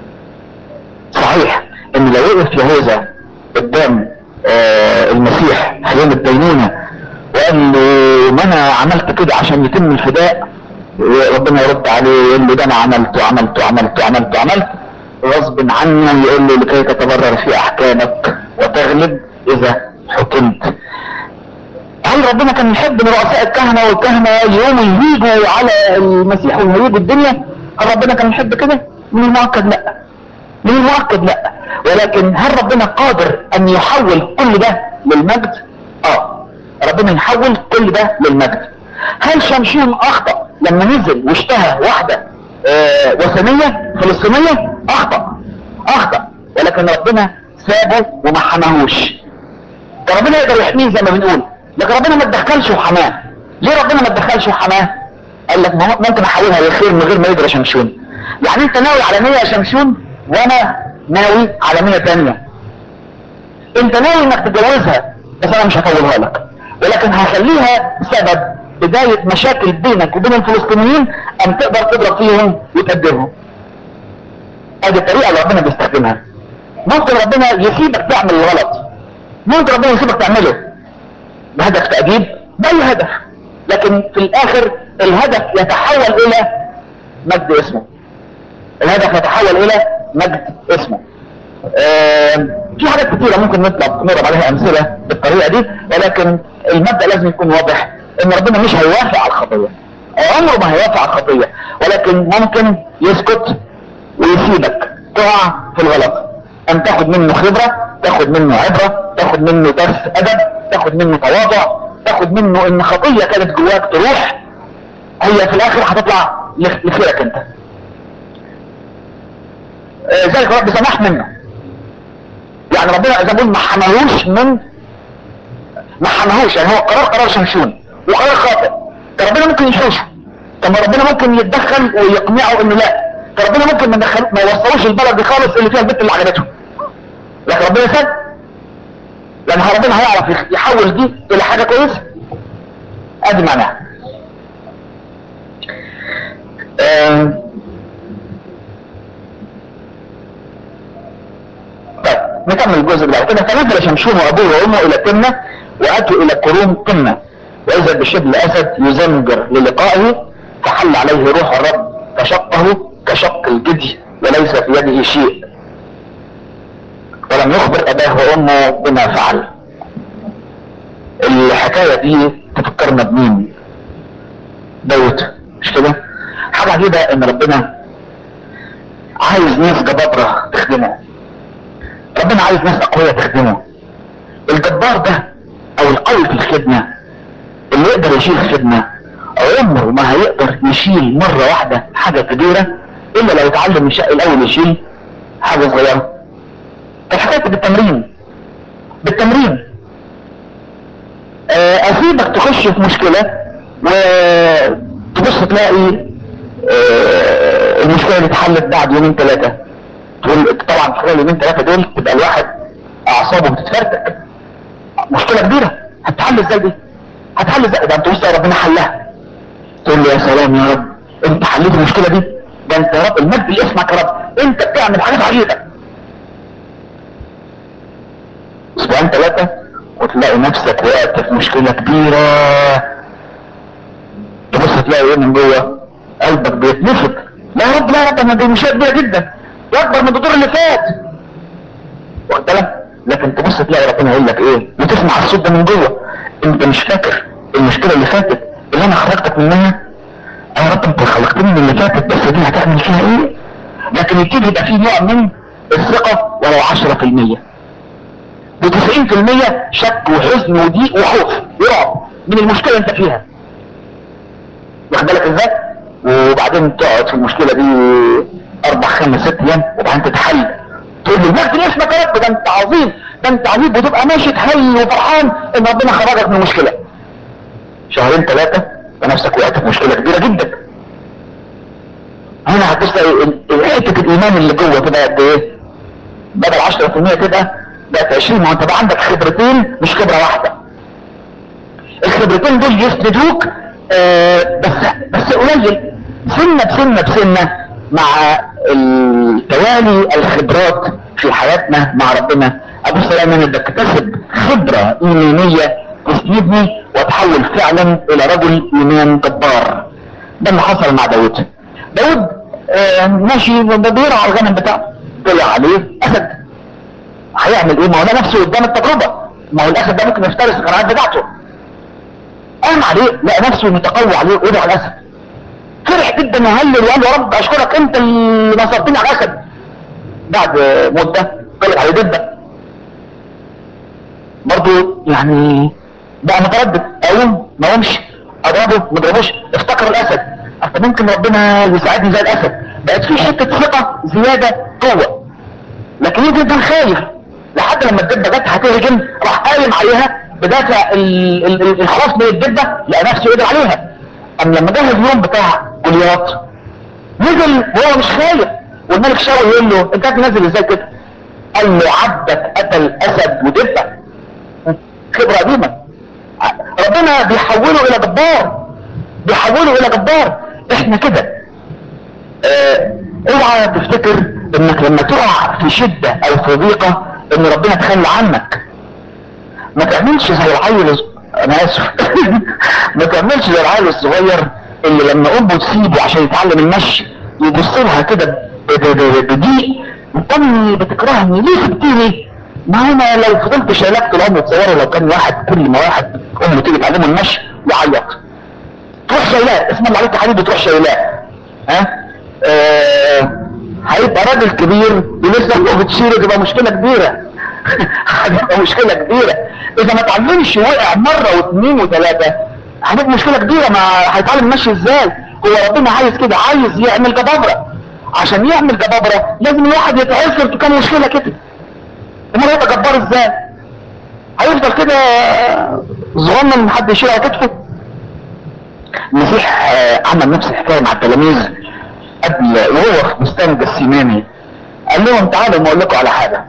صحيح ان لو وقف يهوذا قدام آه المسيح في يوم الدينونة وقال له ما انا عملت كده عشان يتم الفداء ربنا يرد عليه ويقول له ده انا عملت وعملت وعملت وعملت وعملت غصب عني يقول له لكي تتبرر في احكامك وتغلب اذا حكمت هل ربنا كان يحب ان رؤساء الكهنة والكهنة يوم يهيجوا على المسيح ويهيجوا الدنيا هل ربنا كان يحب كده من المؤكد لا من المؤكد لا ولكن هل ربنا قادر ان يحول كل ده للمجد اه ربنا يحول كل ده للمجد هل شمشون اخطأ لما نزل واشتهى واحدة آه وثنية فلسطينية اخطأ اخطأ ولكن ربنا سابه وما حماهوش ده ربنا يقدر يحميه زي ما بنقول لكن ربنا ما تدخلش وحماه ليه ربنا ما تدخلش وحماه قال لك ممكن احولها لخير من غير ما يدري شمشون يعني انت ناوي على نية يا شمشون وانا ناوي على نية تانية انت ناوي انك تتجوزها بس انا مش هطولها لك ولكن هخليها سبب بداية مشاكل بينك وبين الفلسطينيين ان تقدر تضرب فيهم وتأدبهم ادي الطريقة اللي ربنا بيستخدمها ممكن ربنا يسيبك تعمل الغلط ممكن ربنا يسيبك تعمله بهدف تأديب بأي هدف لكن في الاخر الهدف يتحول الى مجد اسمه الهدف يتحول الى مجد اسمه في حاجات كتيرة ممكن نطلب نضرب عليها امثلة بالطريقة دي ولكن المبدأ لازم يكون واضح ان ربنا مش هيوافق على الخطية عمره ما هيوافق على الخطية ولكن ممكن يسكت ويسيبك تقع في الغلط ان تاخد منه خبرة تاخد منه عبرة تاخد منه درس ادب تاخد منه تواضع تاخد منه ان خطية كانت جواك تروح هي في الاخر هتطلع لخيرك انت آه ذلك رب سمح منه يعني ربنا اذا بقول ما حملوش من ما حملوش يعني هو قرار قرار شمشون وقرار خاطئ فربنا ممكن يحوشه طب ربنا ممكن يتدخل ويقنعه انه لا فربنا ممكن ما ندخل ما يوصلوش البلد دي خالص اللي فيها البنت اللي عجبته لكن ربنا ساب لان ربنا هيعرف يحول دي الى حاجه كويسه ادي معناها آه طيب نكمل الجزء ده كده فنزل شمشون وابوه وامه الى تمنه واتوا الى كروم تمنه واذا بشبل اسد يزمجر للقائه فحل عليه روح الرب فشقه كشق الجدي وليس في يده شيء ولم يخبر اباه وامه بما فعل الحكاية دي تفكرنا بمين داود مش كده حاجة عجيبة ان ربنا عايز ناس جبابرة تخدمه ربنا عايز ناس اقوياء تخدمه الجبار ده او القوي في الخدمة اللي يقدر يشيل خدمة عمره ما هيقدر يشيل مرة واحدة حاجة كبيرة الا لو اتعلم الشق الاول يشيل حاجة صغيرة الحكاية بالتمرين بالتمرين اسيبك تخش في مشكلة وتبص تلاقي المشكلة دي اتحلت بعد يومين ثلاثة تقول طبعا خلال يومين ثلاثة دول تبقى الواحد اعصابه بتتفرتك مشكلة كبيرة هتحل ازاي دي هتحل ازاي ده انت بص ربنا حلها تقول له يا سلام يا رب انت حليت المشكلة دي ده انت يا رب المجد لاسمك يا رب انت بتعمل حاجات عجيبة اسبوعين ثلاثة وتلاقي نفسك وقعت في مشكلة كبيرة تبص تلاقي ايه من جوه قلبك بيتنفض لا يا رب لا يا رب انا دي مشكلة كبيرة جدا دي اكبر من الدور اللي فات واخد بالك لكن تبص تلاقي ربنا يقول لك ايه وتسمع الصوت ده من جوه انت مش فاكر المشكلة اللي فاتت اللي انا خرجتك منها يا رب انت خلقتني من اللي فاتت بس دي هتعمل فيها ايه لكن يبتدي يبقى فيه نوع من الثقة ولو 10% و90% شك وحزن وضيق وخوف ورعب من المشكلة انت فيها واخد بالك ازاي وبعدين تقعد في المشكلة دي اربع خمس ست ايام وبعدين تتحل تقول لي مجد اسمك يا رب ده انت عظيم ده انت عظيم وتبقى ماشي تهل وفرحان ان ربنا خرجك من المشكلة شهرين ثلاثة ونفسك وقعت في مشكلة كبيرة جدا هنا هتبص حتة الايمان اللي جوه تبقى قد ايه بدل 10% كده بقت 20 ما انت بقى عندك خبرتين مش خبرة واحدة الخبرتين دول يسندوك آه بس بس قليل سنة بسنة بسنة مع التوالي الخبرات في حياتنا مع ربنا ابو سلام انا بكتسب خبرة ايمانية تسندني واتحول فعلا الى رجل ايمان جبار ده اللي حصل مع داود داود آه ماشي بيرعى الغنم بتاعه طلع عليه اسد هيعمل ايه ما هو ده نفسه قدام التجربة ما هو الاسد ده ممكن يفترس القناعات بتاعته قام عليه لقى نفسه متقوى عليه وقع الاسد فرح جدا وهلل وقال يا رب اشكرك انت اللي نصرتني على الاسد بعد مدة طلع عليه دبة برضه يعني بقى متردد اقوم ما اقومش اضربه ما اضربوش افتكر الاسد اصل ممكن ربنا يساعدني زي الاسد بقت في حته ثقه زياده قوه لكن يجي كان خايف لحد لما الدبه جت هتهجم راح قايم عليها بدافع ال- ال- ال- الخلاص من الدبه لقى نفسه قدر عليها اما لما جه اليوم بتاع جولياط نزل وهو مش خايف والملك شاول يقول له انت نازل ازاي كده قال له عبدك قتل اسد ودبه خبره قديمه ربنا بيحوله الى جبار بيحوله الى جبار احنا كده اه اوعى تفتكر انك لما تقع في شدة او في ضيقة ان ربنا تخلى عنك ما تعملش زي العيل الص- انا اسف ما تعملش زي العيل الصغير اللي لما امه تسيبه عشان يتعلم المشي يبص لها كده ب- ب- ب- بضيق امي بتكرهني ليه سبتيني ما انا لو فضلت شايلك طول عمري تصوروا لو كان واحد كل ما واحد امه تيجي تعلمه المشي يعيط تروح شايلاه اسم الله عليك يا حبيبي تروح شايلاه ها آه، هيبقى راجل كبير ولسه امه بتشيله تبقى مشكله كبيره هتبقى مشكله كبيره اذا ما اتعلمش وقع مره واثنين وثلاثه هتبقى مشكله كبيره ما هيتعلم ماشي ازاي هو ربنا عايز كده عايز يعمل جبابره عشان يعمل جبابره لازم الواحد يتعثر في كام مشكله كده امال هيبقى جبار ازاي هيفضل كده صغنن حد يشيل على كتفه المسيح آه، عمل نفس الحكايه مع التلاميذ قبل وهو في بستان جسيماني قال لهم تعالوا ما اقول لكم على حاجه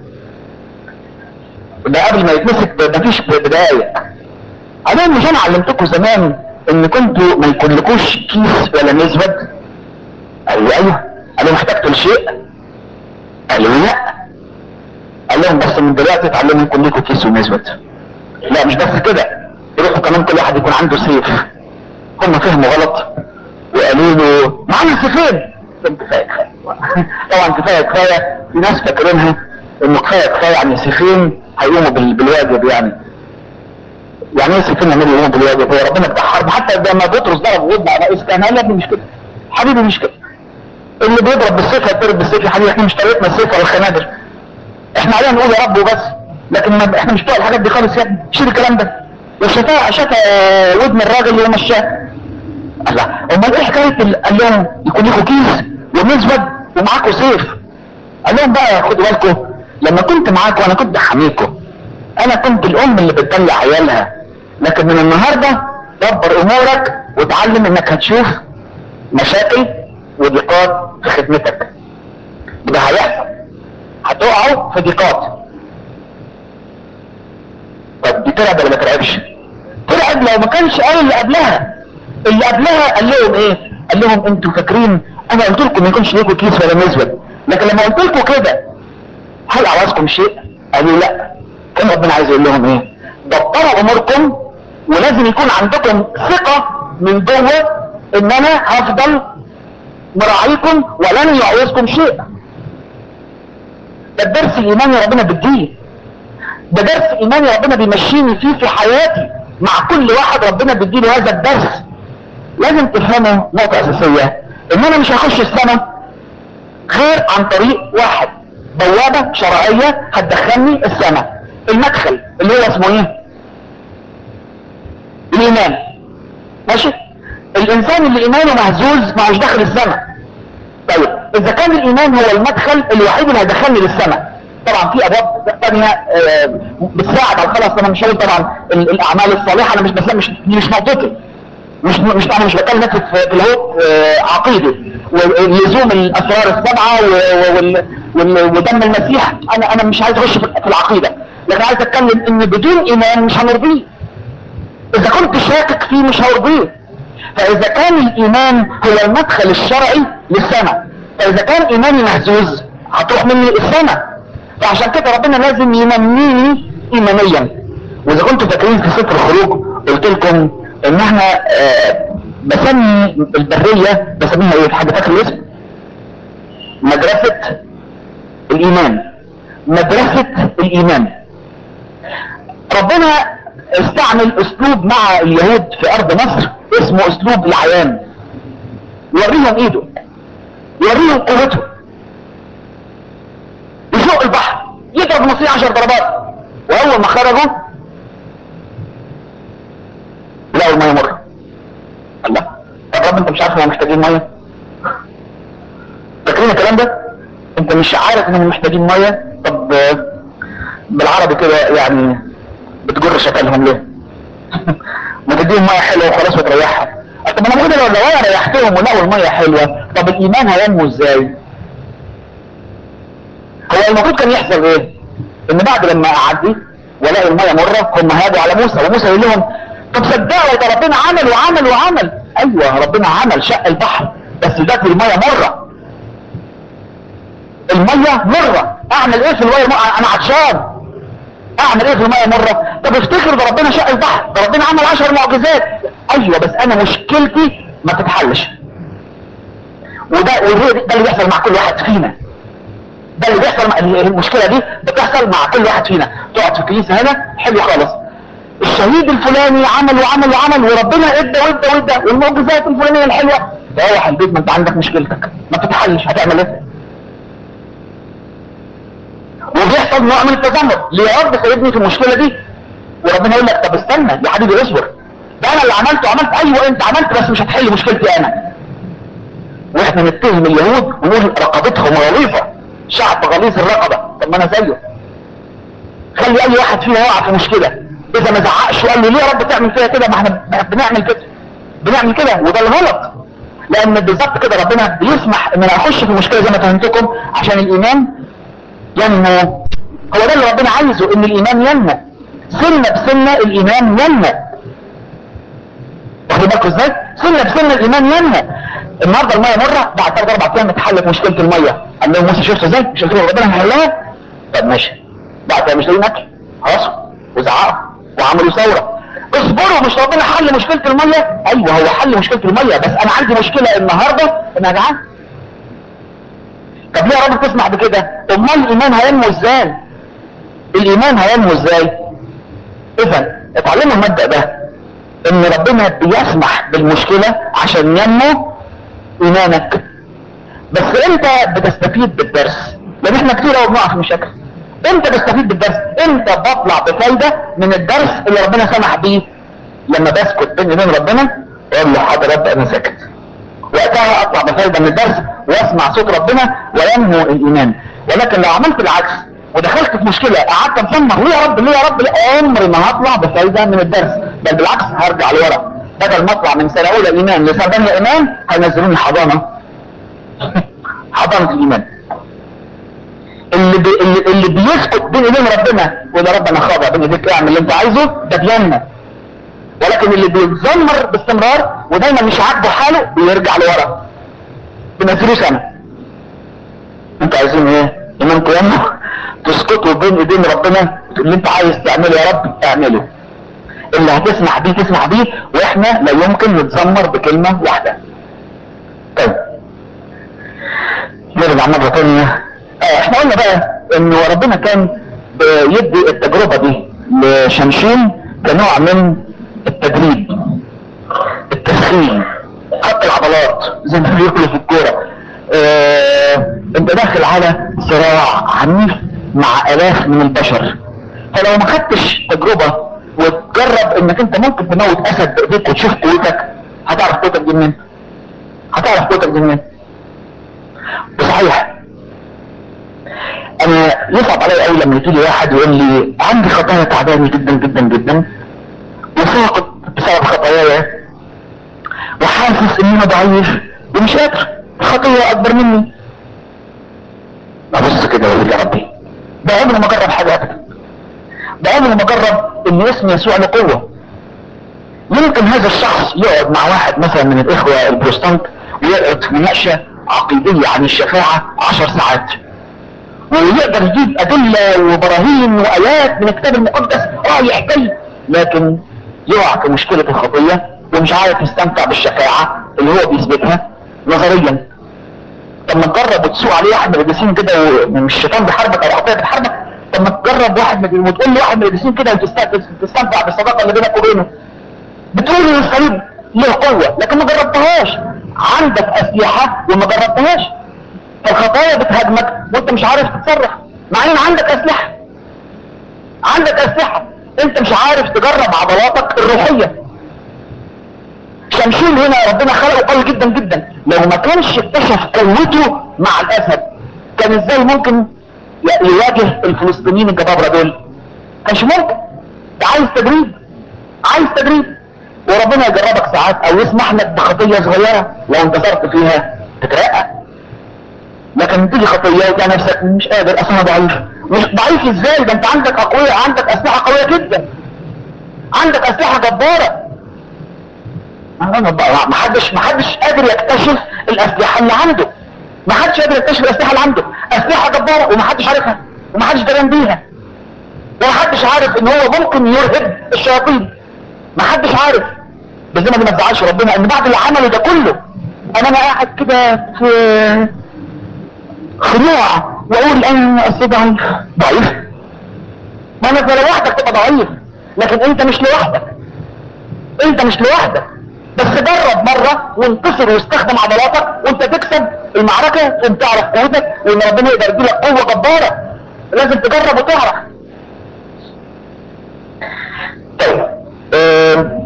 ده قبل ما يتمسك ب- مفيش ب- بدقايق قال لهم مش انا علمتكم زمان ان كنتوا ما يكونلكوش كيس ولا مزود ايوه ايوه قال لهم احتجتوا لشيء قالوا لا قال لهم بس من دلوقتي اتعلموا يكون لكم كيس ومزود لا مش بس كده يروحوا كمان كل واحد يكون عنده سيف هم فهموا غلط وقالوا له معانا سيفين طب كفايه كفايه طبعا كفايه كفايه في ناس فاكرينها انه كفايه كفايه يعني سيفين هيقوموا بال- بالواجب يعني يعني ايه سيفين يعملوا يقوموا بالواجب هو ربنا بتاع حرب حتى لما بطرس ضرب غضب على رئيس كان قال يا ابني مش كده حبيبي مش كده اللي بيضرب بالسيف هيضرب بالسيف يا حبيبي احنا مش طريقتنا السيف ولا الخنادر احنا علينا نقول يا رب وبس لكن ما احنا مش بتوع الحاجات دي خالص يا ابني شيل الكلام ده وشفاء شفى ودن الراجل اللي مشاه الله امال ايه حكايه ال- قال لهم يكون لكم كيس ومزود ومعاكم سيف قال لهم بقى خدوا بالكم لما كنت معاكم انا كنت حميكم انا كنت الام اللي بتدلع عيالها لكن من النهارده دبر امورك وتعلم انك هتشوف مشاكل وضيقات في خدمتك ده هيحصل هتقعوا في ضيقات طب دي ترعب ولا ما ترعبش ترعب لو ما كانش قال اللي قبلها اللي قبلها قال لهم ايه قال لهم انتوا فاكرين انا قلت لكم ما يكونش ليكم كيس ولا مزود لكن لما قلت لكم كده هل عوزكم شيء قالوا لا كان ربنا عايز يقول لهم ايه دبروا اموركم ولازم يكون عندكم ثقة من جوه ان انا هفضل مراعيكم ولن يعوزكم شيء ده الدرس الايماني ربنا بيديه ده درس ايماني ربنا بيمشيني فيه في حياتي مع كل واحد ربنا بيديله هذا الدرس لازم تفهموا نقطة اساسية ان انا مش هخش السماء غير عن طريق واحد بوابة شرعية هتدخلني السماء المدخل اللي هو اسمه ايه الايمان ماشي الانسان اللي ايمانه مهزوز ما هوش داخل السماء طيب اذا كان الايمان هو المدخل الوحيد اللي هيدخلني للسماء طبعا في ابواب ثانيه آه، بتساعد على الخلاص انا مش هقول طبعا ال- الاعمال الصالحه انا مش بس مش دي مش نقطتي مش مش انا مش بتكلم في في الهو آه، عقيده ولزوم الاسرار السبعه و- و- وال- وال- ودم المسيح انا انا مش عايز اخش في في العقيده لكن عايز اتكلم ان بدون ايمان مش هنرضيه اذا كنت شاكك فيه مش هرضيه فاذا كان الايمان هو المدخل الشرعي للسماء فاذا كان ايماني مهزوز هتروح مني السماء فعشان كده ربنا لازم ينميني ايمانيا واذا كنتوا فاكرين في سفر الخروج قلت لكم ان احنا آه بسمي البريه بسميها ايه حد فاكر الاسم مدرسه الايمان مدرسه الايمان ربنا استعمل اسلوب مع اليهود في ارض مصر اسمه اسلوب العيان يوريهم ايده يوريهم قوته يزق البحر يضرب المصريين عشر ضربات واول ما خرجوا لقوا الميه مره الله طب رب انت مش عارف انهم محتاجين ميه فاكرين الكلام ده انت مش عارف انهم محتاجين ميه طب آه، بالعربي كده يعني بتجر شكلهم ليه ما تديهم ميه حلوه وخلاص وتريحها طب انا ممكن لو لو انا ريحتهم ولقوا الميه حلوه طب الايمان هينمو ازاي هو المفروض كان يحصل ايه ان بعد لما اعدي والاقي الميه مره هم هاجوا على موسى وموسى يقول لهم طب صدقوا ده ربنا عمل وعمل وعمل ايوه ربنا عمل شق البحر بس ده في الميه مره الميه مره اعمل ايه في الميه مرة؟ انا عطشان اعمل ايه في الميه مره طب افتكر ده ربنا شق البحر ده ربنا عمل عشر معجزات ايوه بس انا مشكلتي ما تتحلش وده وده ده اللي بيحصل مع كل واحد فينا ده اللي بيحصل مع المشكله دي بتحصل مع كل واحد فينا تقعد في الكنيسه هنا حلو خالص الشهيد الفلاني عمل وعمل وعمل وربنا ادى وادى وادى والمعجزات الفلانيه الحلوه روح البيت ما انت عندك مشكلتك ما تتحلش هتعمل ايه وبيحصل نوع من التذمر ليه يا رب سيبني في المشكله دي وربنا يقول لك طب استنى يا حبيبي اصبر ده انا اللي عملته عملت ايوه انت عملت بس مش هتحل مشكلتي انا واحنا نتهم اليهود ونقول رقبتهم غليظه شعب غليظ الرقبه طب ما انا زيه خلي اي واحد فينا يقع في مشكله اذا ما زعقش وقال له ليه يا رب تعمل فيها كده ما احنا بنعمل كده بنعمل كده وده الغلط لان بالظبط كده ربنا بيسمح ان انا اخش في مشكله زي ما فهمتكم عشان الايمان ينمو هو ده اللي ربنا عايزه ان الايمان ينمو سنه بسنه الايمان ينمو واخدين بالكم ازاي؟ سنه بسنه الايمان ينمو النهارده الميه مره بعد ثلاث اربع ايام اتحلت مشكله الميه قال لهم موسى شفت ازاي؟ مش قلت له ربنا هيحلها؟ طب ماشي بعد كده مش لاقيين اكل خلاص وزعقوا وعملوا ثوره اصبروا مش ربنا حل مشكله الميه؟ ايوه هو حل مشكله الميه بس انا عندي مشكله النهارده ان انا جعان طب ليه يا رب تسمع بكده؟ امال الايمان هينمو ازاي؟ الايمان هينمو ازاي؟ اذا اتعلموا المبدا ده ان ربنا بيسمح بالمشكله عشان ينمو ايمانك بس انت بتستفيد بالدرس لان احنا كتير قوي بنقع في مشاكل انت بتستفيد بالدرس انت بطلع بفايده من الدرس اللي ربنا سمح بيه لما بسكت بيني وبين ربنا اقول له حاضر رب انا ساكت وقتها اطلع بفايده من الدرس واسمع صوت ربنا وينمو الايمان ولكن لو عملت العكس ودخلت في مشكله قعدت اتذمر ليه يا رب ليه يا رب ليه عمري ما هطلع بفايده من الدرس بل بالعكس هرجع لورا بدل ما اطلع من سنه اولى ايمان لسنه ثانيه ايمان هينزلوني حضانه حضانه الايمان اللي بي اللي, اللي بيسكت بين ايدين ربنا وده رب انا خاضع بين ايديك اعمل اللي انت عايزه ده بينمو ولكن اللي بيتذمر باستمرار ودايما مش عاجبه حاله بيرجع لورا بينزلوه سنه انتوا عايزين ايه؟ ايمانكم ينمو تسكتوا بين ايدين ربنا اللي انت عايز تعمله يا رب اعمله اللي هتسمح بيه تسمح بيه واحنا لا يمكن نتذمر بكلمة واحدة طيب نرجع مرة تانية اه احنا قلنا بقى انه ربنا كان بيدي التجربة دي لشمشين كنوع من التدريب التسخين حط العضلات زي ما بيقولوا في الكورة اه انت داخل على صراع عنيف مع الاف من البشر فلو ما خدتش تجربة وتجرب انك انت ممكن تموت اسد بايديك وتشوف قوتك هتعرف قوتك دي منين هتعرف قوتك دي منين بصحيح انا يصعب عليا قوي لما يجي لي واحد يقول لي عندي خطايا تعباني جدا جدا جدا وساقط بسبب خطاياي وحاسس ان انا ضعيف ومش قادر خطيه اكبر مني ابص كده واقول يا ربي ده عمري ما جرب حاجه ابدا ده عمري ما جرب ان اسم يسوع له قوه يمكن هذا الشخص يقعد مع واحد مثلا من الاخوه البروتستانت ويقعد في مناقشه عقيديه عن الشفاعه عشر ساعات ويقدر يجيب ادله وبراهين وايات من الكتاب المقدس رايح جاي لكن يقع في مشكله الخطيه ومش عارف يستمتع بالشفاعه اللي هو بيثبتها نظريا طب ما تجرب وتسوق عليه واحد من القديسين كده ومش الشيطان بيحاربك او الخطيه بتحاربك طب ما تجرب واحد من وتقول لواحد من القديسين كده وتستمتع بالصداقه اللي بينك وبينه بتقول ان الصليب له قوه لكن ما جربتهاش عندك اسلحه وما جربتهاش فالخطايا بتهاجمك وانت مش عارف تتصرف مع ان عندك اسلحه عندك اسلحه انت مش عارف تجرب عضلاتك الروحيه شمشون هنا ربنا خلقه قوي جدا جدا لو ما كانش اكتشف قوته مع الاسد كان ازاي ممكن يواجه الفلسطينيين الجبابره دول كانش ممكن ده عايز تدريب عايز تدريب وربنا يجربك ساعات او يسمح لك بخطيه صغيره لو انتصرت فيها تترقى لكن تيجي خطيه وتلاقي نفسك مش قادر اصلا ضعيف مش ضعيف ازاي ده انت عندك اقوياء عندك اسلحه قويه جدا عندك اسلحه جباره ما حدش ما حدش قادر يكتشف الاسلحه اللي عنده ما حدش قادر يكتشف الاسلحه اللي عنده اسلحه جباره وما حدش عارفها وما حدش دران بيها وما حدش عارف ان هو ممكن يرهب الشياطين ما حدش عارف بس ما ما تزعلش ربنا ان بعد اللي عمله ده كله انا انا قاعد كده في خنوع واقول انا اصل ضعيف ضعيف ما انا لوحدك تبقى ضعيف لكن انت مش لوحدك انت مش لوحدك بس جرب مرة وانتصر واستخدم عضلاتك وانت تكسب المعركة وانت تعرف قوتك وان ربنا يقدر يديلك قوة جبارة لازم تجرب وتعرف طيب اه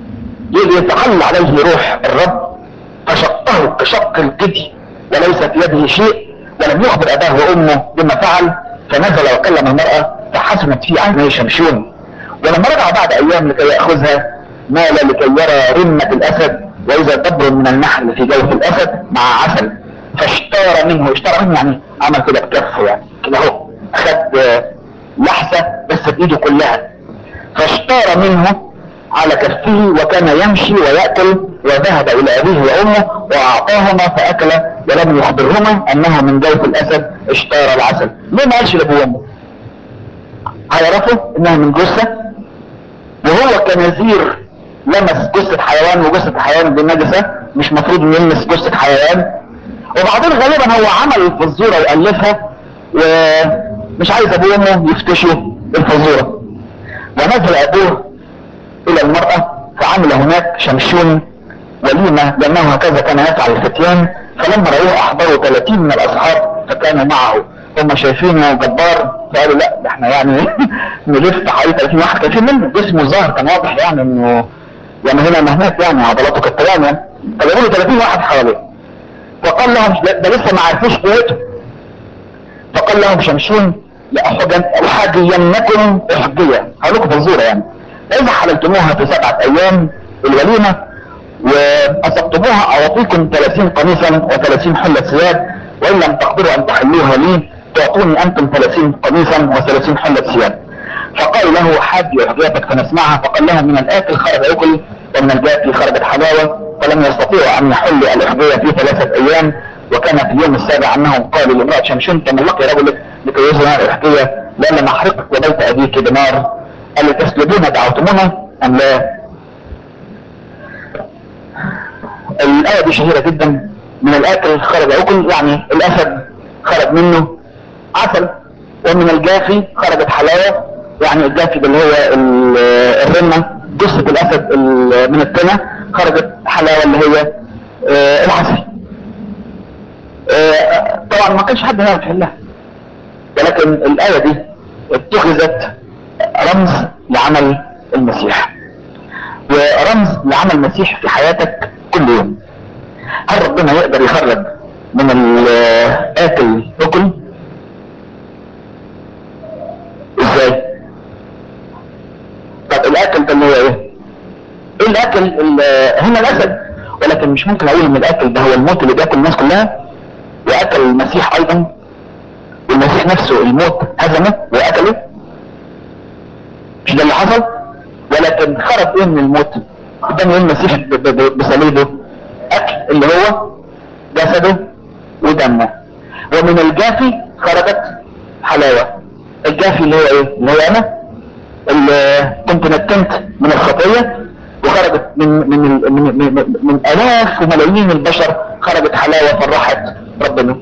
يتحل عليه روح الرب فشقه كشق الجدي وليس في يده شيء ولم يخبر اباه وامه بما فعل فنزل وكلم المرأة فحسنت في عيني شمشون ولما رجع بعد ايام لكي يأخذها مال لكي يرى رمة الاسد واذا دبر من النحل في جوف الاسد مع عسل فاشتار منه اشترى منه يعني عمل كده بكفه يعني كده اهو اخد لحسة بس بايده كلها فاشتار منه على كفه وكان يمشي ويأكل وذهب إلى أبيه وأمه وأعطاهما فأكل ولم يخبرهما أنه من جوف الأسد اشتار العسل ليه ما قالش لأبوه وأمه هيعرفوا إنها من جثة وهو كنذير لمس جثة حيوان وجثة الحيوان دي نجسة مش مفروض إنه يلمس جثة حيوان وبعدين غالبا هو عمل الفزورة وألفها ومش عايز أبوه وأمه يفتشوا الفزورة ونزل أبوه الى المرأة فعمل هناك شمشون وليمة لانه هكذا كان يفعل الفتيان فلما رأوه احضروا 30 من الاصحاب فكانوا معه هم شايفينه جبار فقالوا لا ده احنا يعني نلف حوالي 30 واحد كان في منه جسمه ظاهر كان واضح يعني انه يعني هنا مهنات يعني عضلاته كانت تمام يعني فجابوا له 30 واحد حواليه فقال لهم ده لسه ما عرفوش قوته فقال لهم شمشون لأحجينكم أحجية هقول لكم فزورة يعني إذا حللتموها في سبعة أيام الوليمة وأصبتموها أعطيكم 30 قميصا و30 حلة ثياب وإن لم تقدروا أن تحلوها لي تعطوني أنتم 30 قميصا و30 حلة ثياب فقال له حاج أحجيتك فنسمعها فقال لهم من الآكل خرج أكل ومن الجاكل خرجت حلاوة فلم يستطيعوا أن يحلوا الأحجية في ثلاثة أيام وكان في اليوم السابع أنهم قالوا لامرأة شمشون تملقي رجلك لكي يزرع الأحجية لأن نحرقك وبيت أبيك بنار قال تسلبون دعوتمونا ام لا الآية دي شهيرة جدا من الآكل خرج أكل يعني الأسد خرج منه عسل ومن الجافي خرجت حلاوة يعني الجافي ده اللي هو ال- الرنة جثة الأسد ال- من التنة خرجت حلاوة اللي هي آه، العسل آه، طبعا ما كانش حد يعرف يحلها ولكن الآية دي اتخذت رمز لعمل المسيح ورمز لعمل المسيح في حياتك كل يوم هل ربنا يقدر يخرج من الآكل أكل ازاي طب الأكل ده اللي هو ايه ايه الأكل ال- هنا الأسد ولكن مش ممكن أقول إن الأكل ده هو الموت اللي بياكل الناس كلها وأكل المسيح أيضا والمسيح نفسه الموت هزمه وأكله مش ده اللي حصل ولكن خرج ايه من الموت قدام يوم المسيح ب- ب- بصليبه اكل اللي هو جسده ودمه ومن الجافي خرجت حلاوة الجافي اللي هو ايه اللي هو انا اللي كنت نتنت من الخطية وخرجت من من ال- من, من, من, من الاف وملايين البشر خرجت حلاوة فرحت ربنا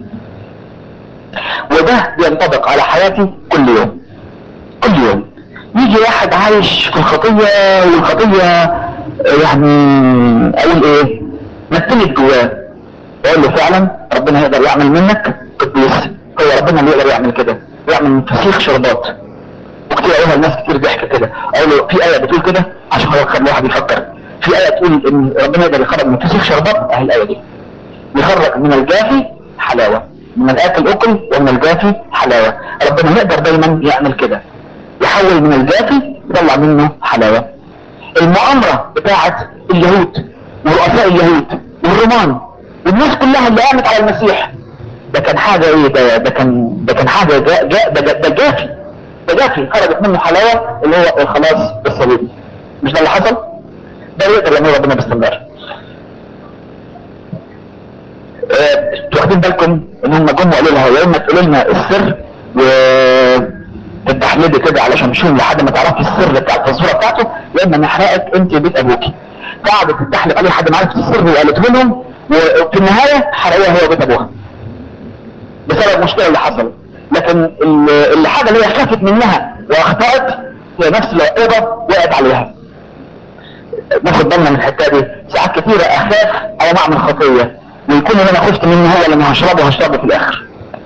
وده بينطبق على حياتي كل يوم كل يوم يجي واحد عايش في الخطية والخطية يعني اقول ايه نتلت جواه اقول له فعلا ربنا يقدر يعمل منك قديس هو ربنا اللي يقدر يعمل كده يعمل من فسيخ شربات وكتير اقولها الناس كتير ضحك كده اقول له في ايه بتقول كده عشان خلاص خلي الواحد يفكر في ايه تقول ان ربنا يقدر يخرج من فسيخ شربات اهي الايه دي يخرج من الجافي حلاوه من الاكل اكل ومن الجافي حلاوه ربنا يقدر دايما يعمل كده يحول من الجافي يطلع منه حلاوه المؤامره بتاعه اليهود ورؤساء اليهود والرومان والناس كلها اللي قامت على المسيح ده كان حاجه ايه ده ده كان ده كان حاجه جا جا ده, ده جافي ده جافي خرجت منه حلاوه اللي هو الخلاص بالصليب مش ده اللي حصل؟ ده يقدر يعمله ربنا باستمرار آه، انتوا واخدين بالكم ان هم جم وقالوا لها يا اما تقولوا لنا السر و تتحلدي كده على شمشون لحد ما تعرفي السر بتاع التصويره بتاعته يا اما نحرقك انت بيت ابوكي قعدت تتحلب عليه لحد ما عرفت السر وقالته لهم وفي النهايه حرقوها هي بيت ابوها بسبب المشكله اللي حصلت لكن ال- الحاجه اللي هي خافت منها واخطات هي نفس العقوبه وقعت عليها ناخد بالنا من الحته دي ساعات كتيره اخاف او اعمل خطيه ويكون اللي انا خفت منه هو اللي انا هشربه هشربه في الاخر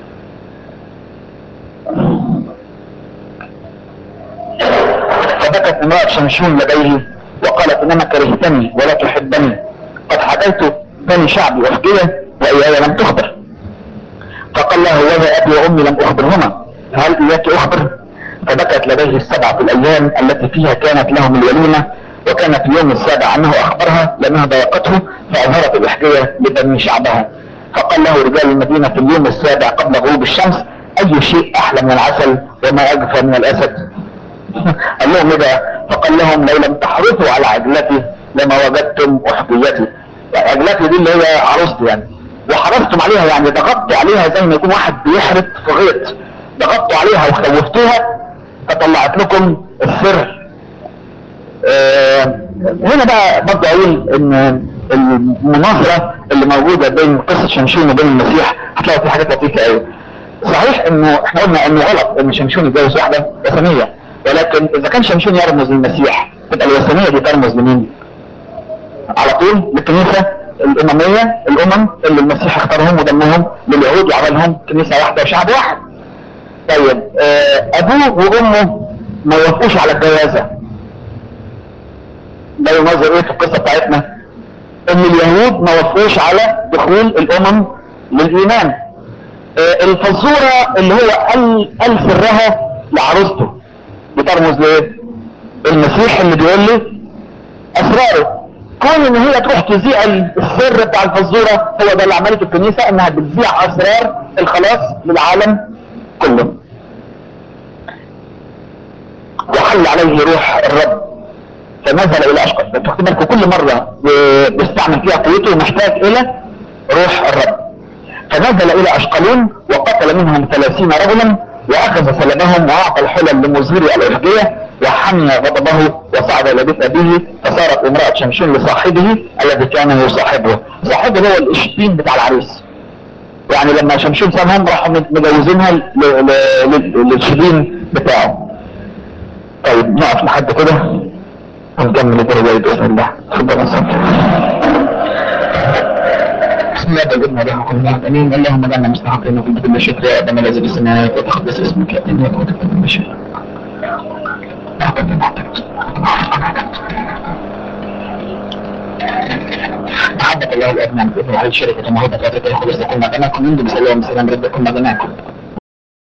فبكت امرأة شمشون لديه وقالت انما كرهتني ولا تحبني قد حكيت بني شعبي وافجية واياي لم تخبر فقال له ويا ابي وامي لم اخبرهما هل اياك اخبر فبكت لديه السبعة الايام التي فيها كانت لهم الوليمة وكان في اليوم السابع انه اخبرها لانها ضايقته فاظهرت الاحجية لبني شعبها فقال له رجال المدينة في اليوم السابع قبل غروب الشمس اي شيء احلى من العسل وما اجفى من الاسد قال لهم ايه بقى فقال لهم لو لم تحرصوا على عجلتي لما وجدتم احبيتي يعني عجلتي دي اللي هي عروستي يعني وحرصتم عليها يعني ضغطتوا عليها زي ما يكون واحد بيحرط في غيط ضغطتوا عليها وخوفتوها فطلعت لكم السر آه هنا بقى برضه اقول ان المناظره اللي موجوده بين قصه شمشون وبين المسيح هتلاقوا في حاجات لطيفه قوي صحيح انه احنا قلنا انه غلط ان شمشون يتجوز واحده وثنيه ولكن اذا كان شمشون يرمز للمسيح تبقى الوثنيه دي ترمز لمين؟ على طول للكنيسه الامميه الامم اللي المسيح اختارهم ودمهم لليهود وعملهم كنيسه واحده وشعب واحد. طيب آه ابوه وامه ما يوافقوش على الجوازه. ده ينظر ايه في القصه بتاعتنا؟ ان اليهود ما وافقوش على دخول الامم للايمان. آه الفزوره اللي هو قال قال سرها لعروسته بترمز لايه؟ المسيح اللي بيقول لي اسراره كون ان هي تروح تذيع السر بتاع الفزوره هو ده اللي عملته الكنيسه انها بتذيع اسرار الخلاص للعالم كله. وحل عليه روح الرب فنزل الى اشقر تاخدوا بالكم كل مره بيستعمل فيها قوته محتاج الى روح الرب فنزل الى اشقلون وقتل منهم ثلاثين رجلا واخذ سلبهم واعطى الحلل لمزهري الافجيه وحمي غضبه وصعد الى بيت ابيه فصارت امرأة شمشون لصاحبه الذي كان يصاحبه صاحبه هو الاشبين بتاع العريس يعني لما شمشون سابهم راحوا مجوزينها ل- ل- ل- للشبين بتاعه طيب نقف لحد كده ونكمل الرواية بإذن الله تفضل يا صاحبي بسم الله والابن والروح القدس امين اللهم اجعلنا مستحقين وكل كل شكر يا ادم الذي في السماوات وتقدس اسمك ياتي ملكوتك وتكن مشيئتك محبة الله الأب نعم بإذن على شركة موهبة وتترك خلص لكم مدناكم من بسلام سلام ربكم مدناكم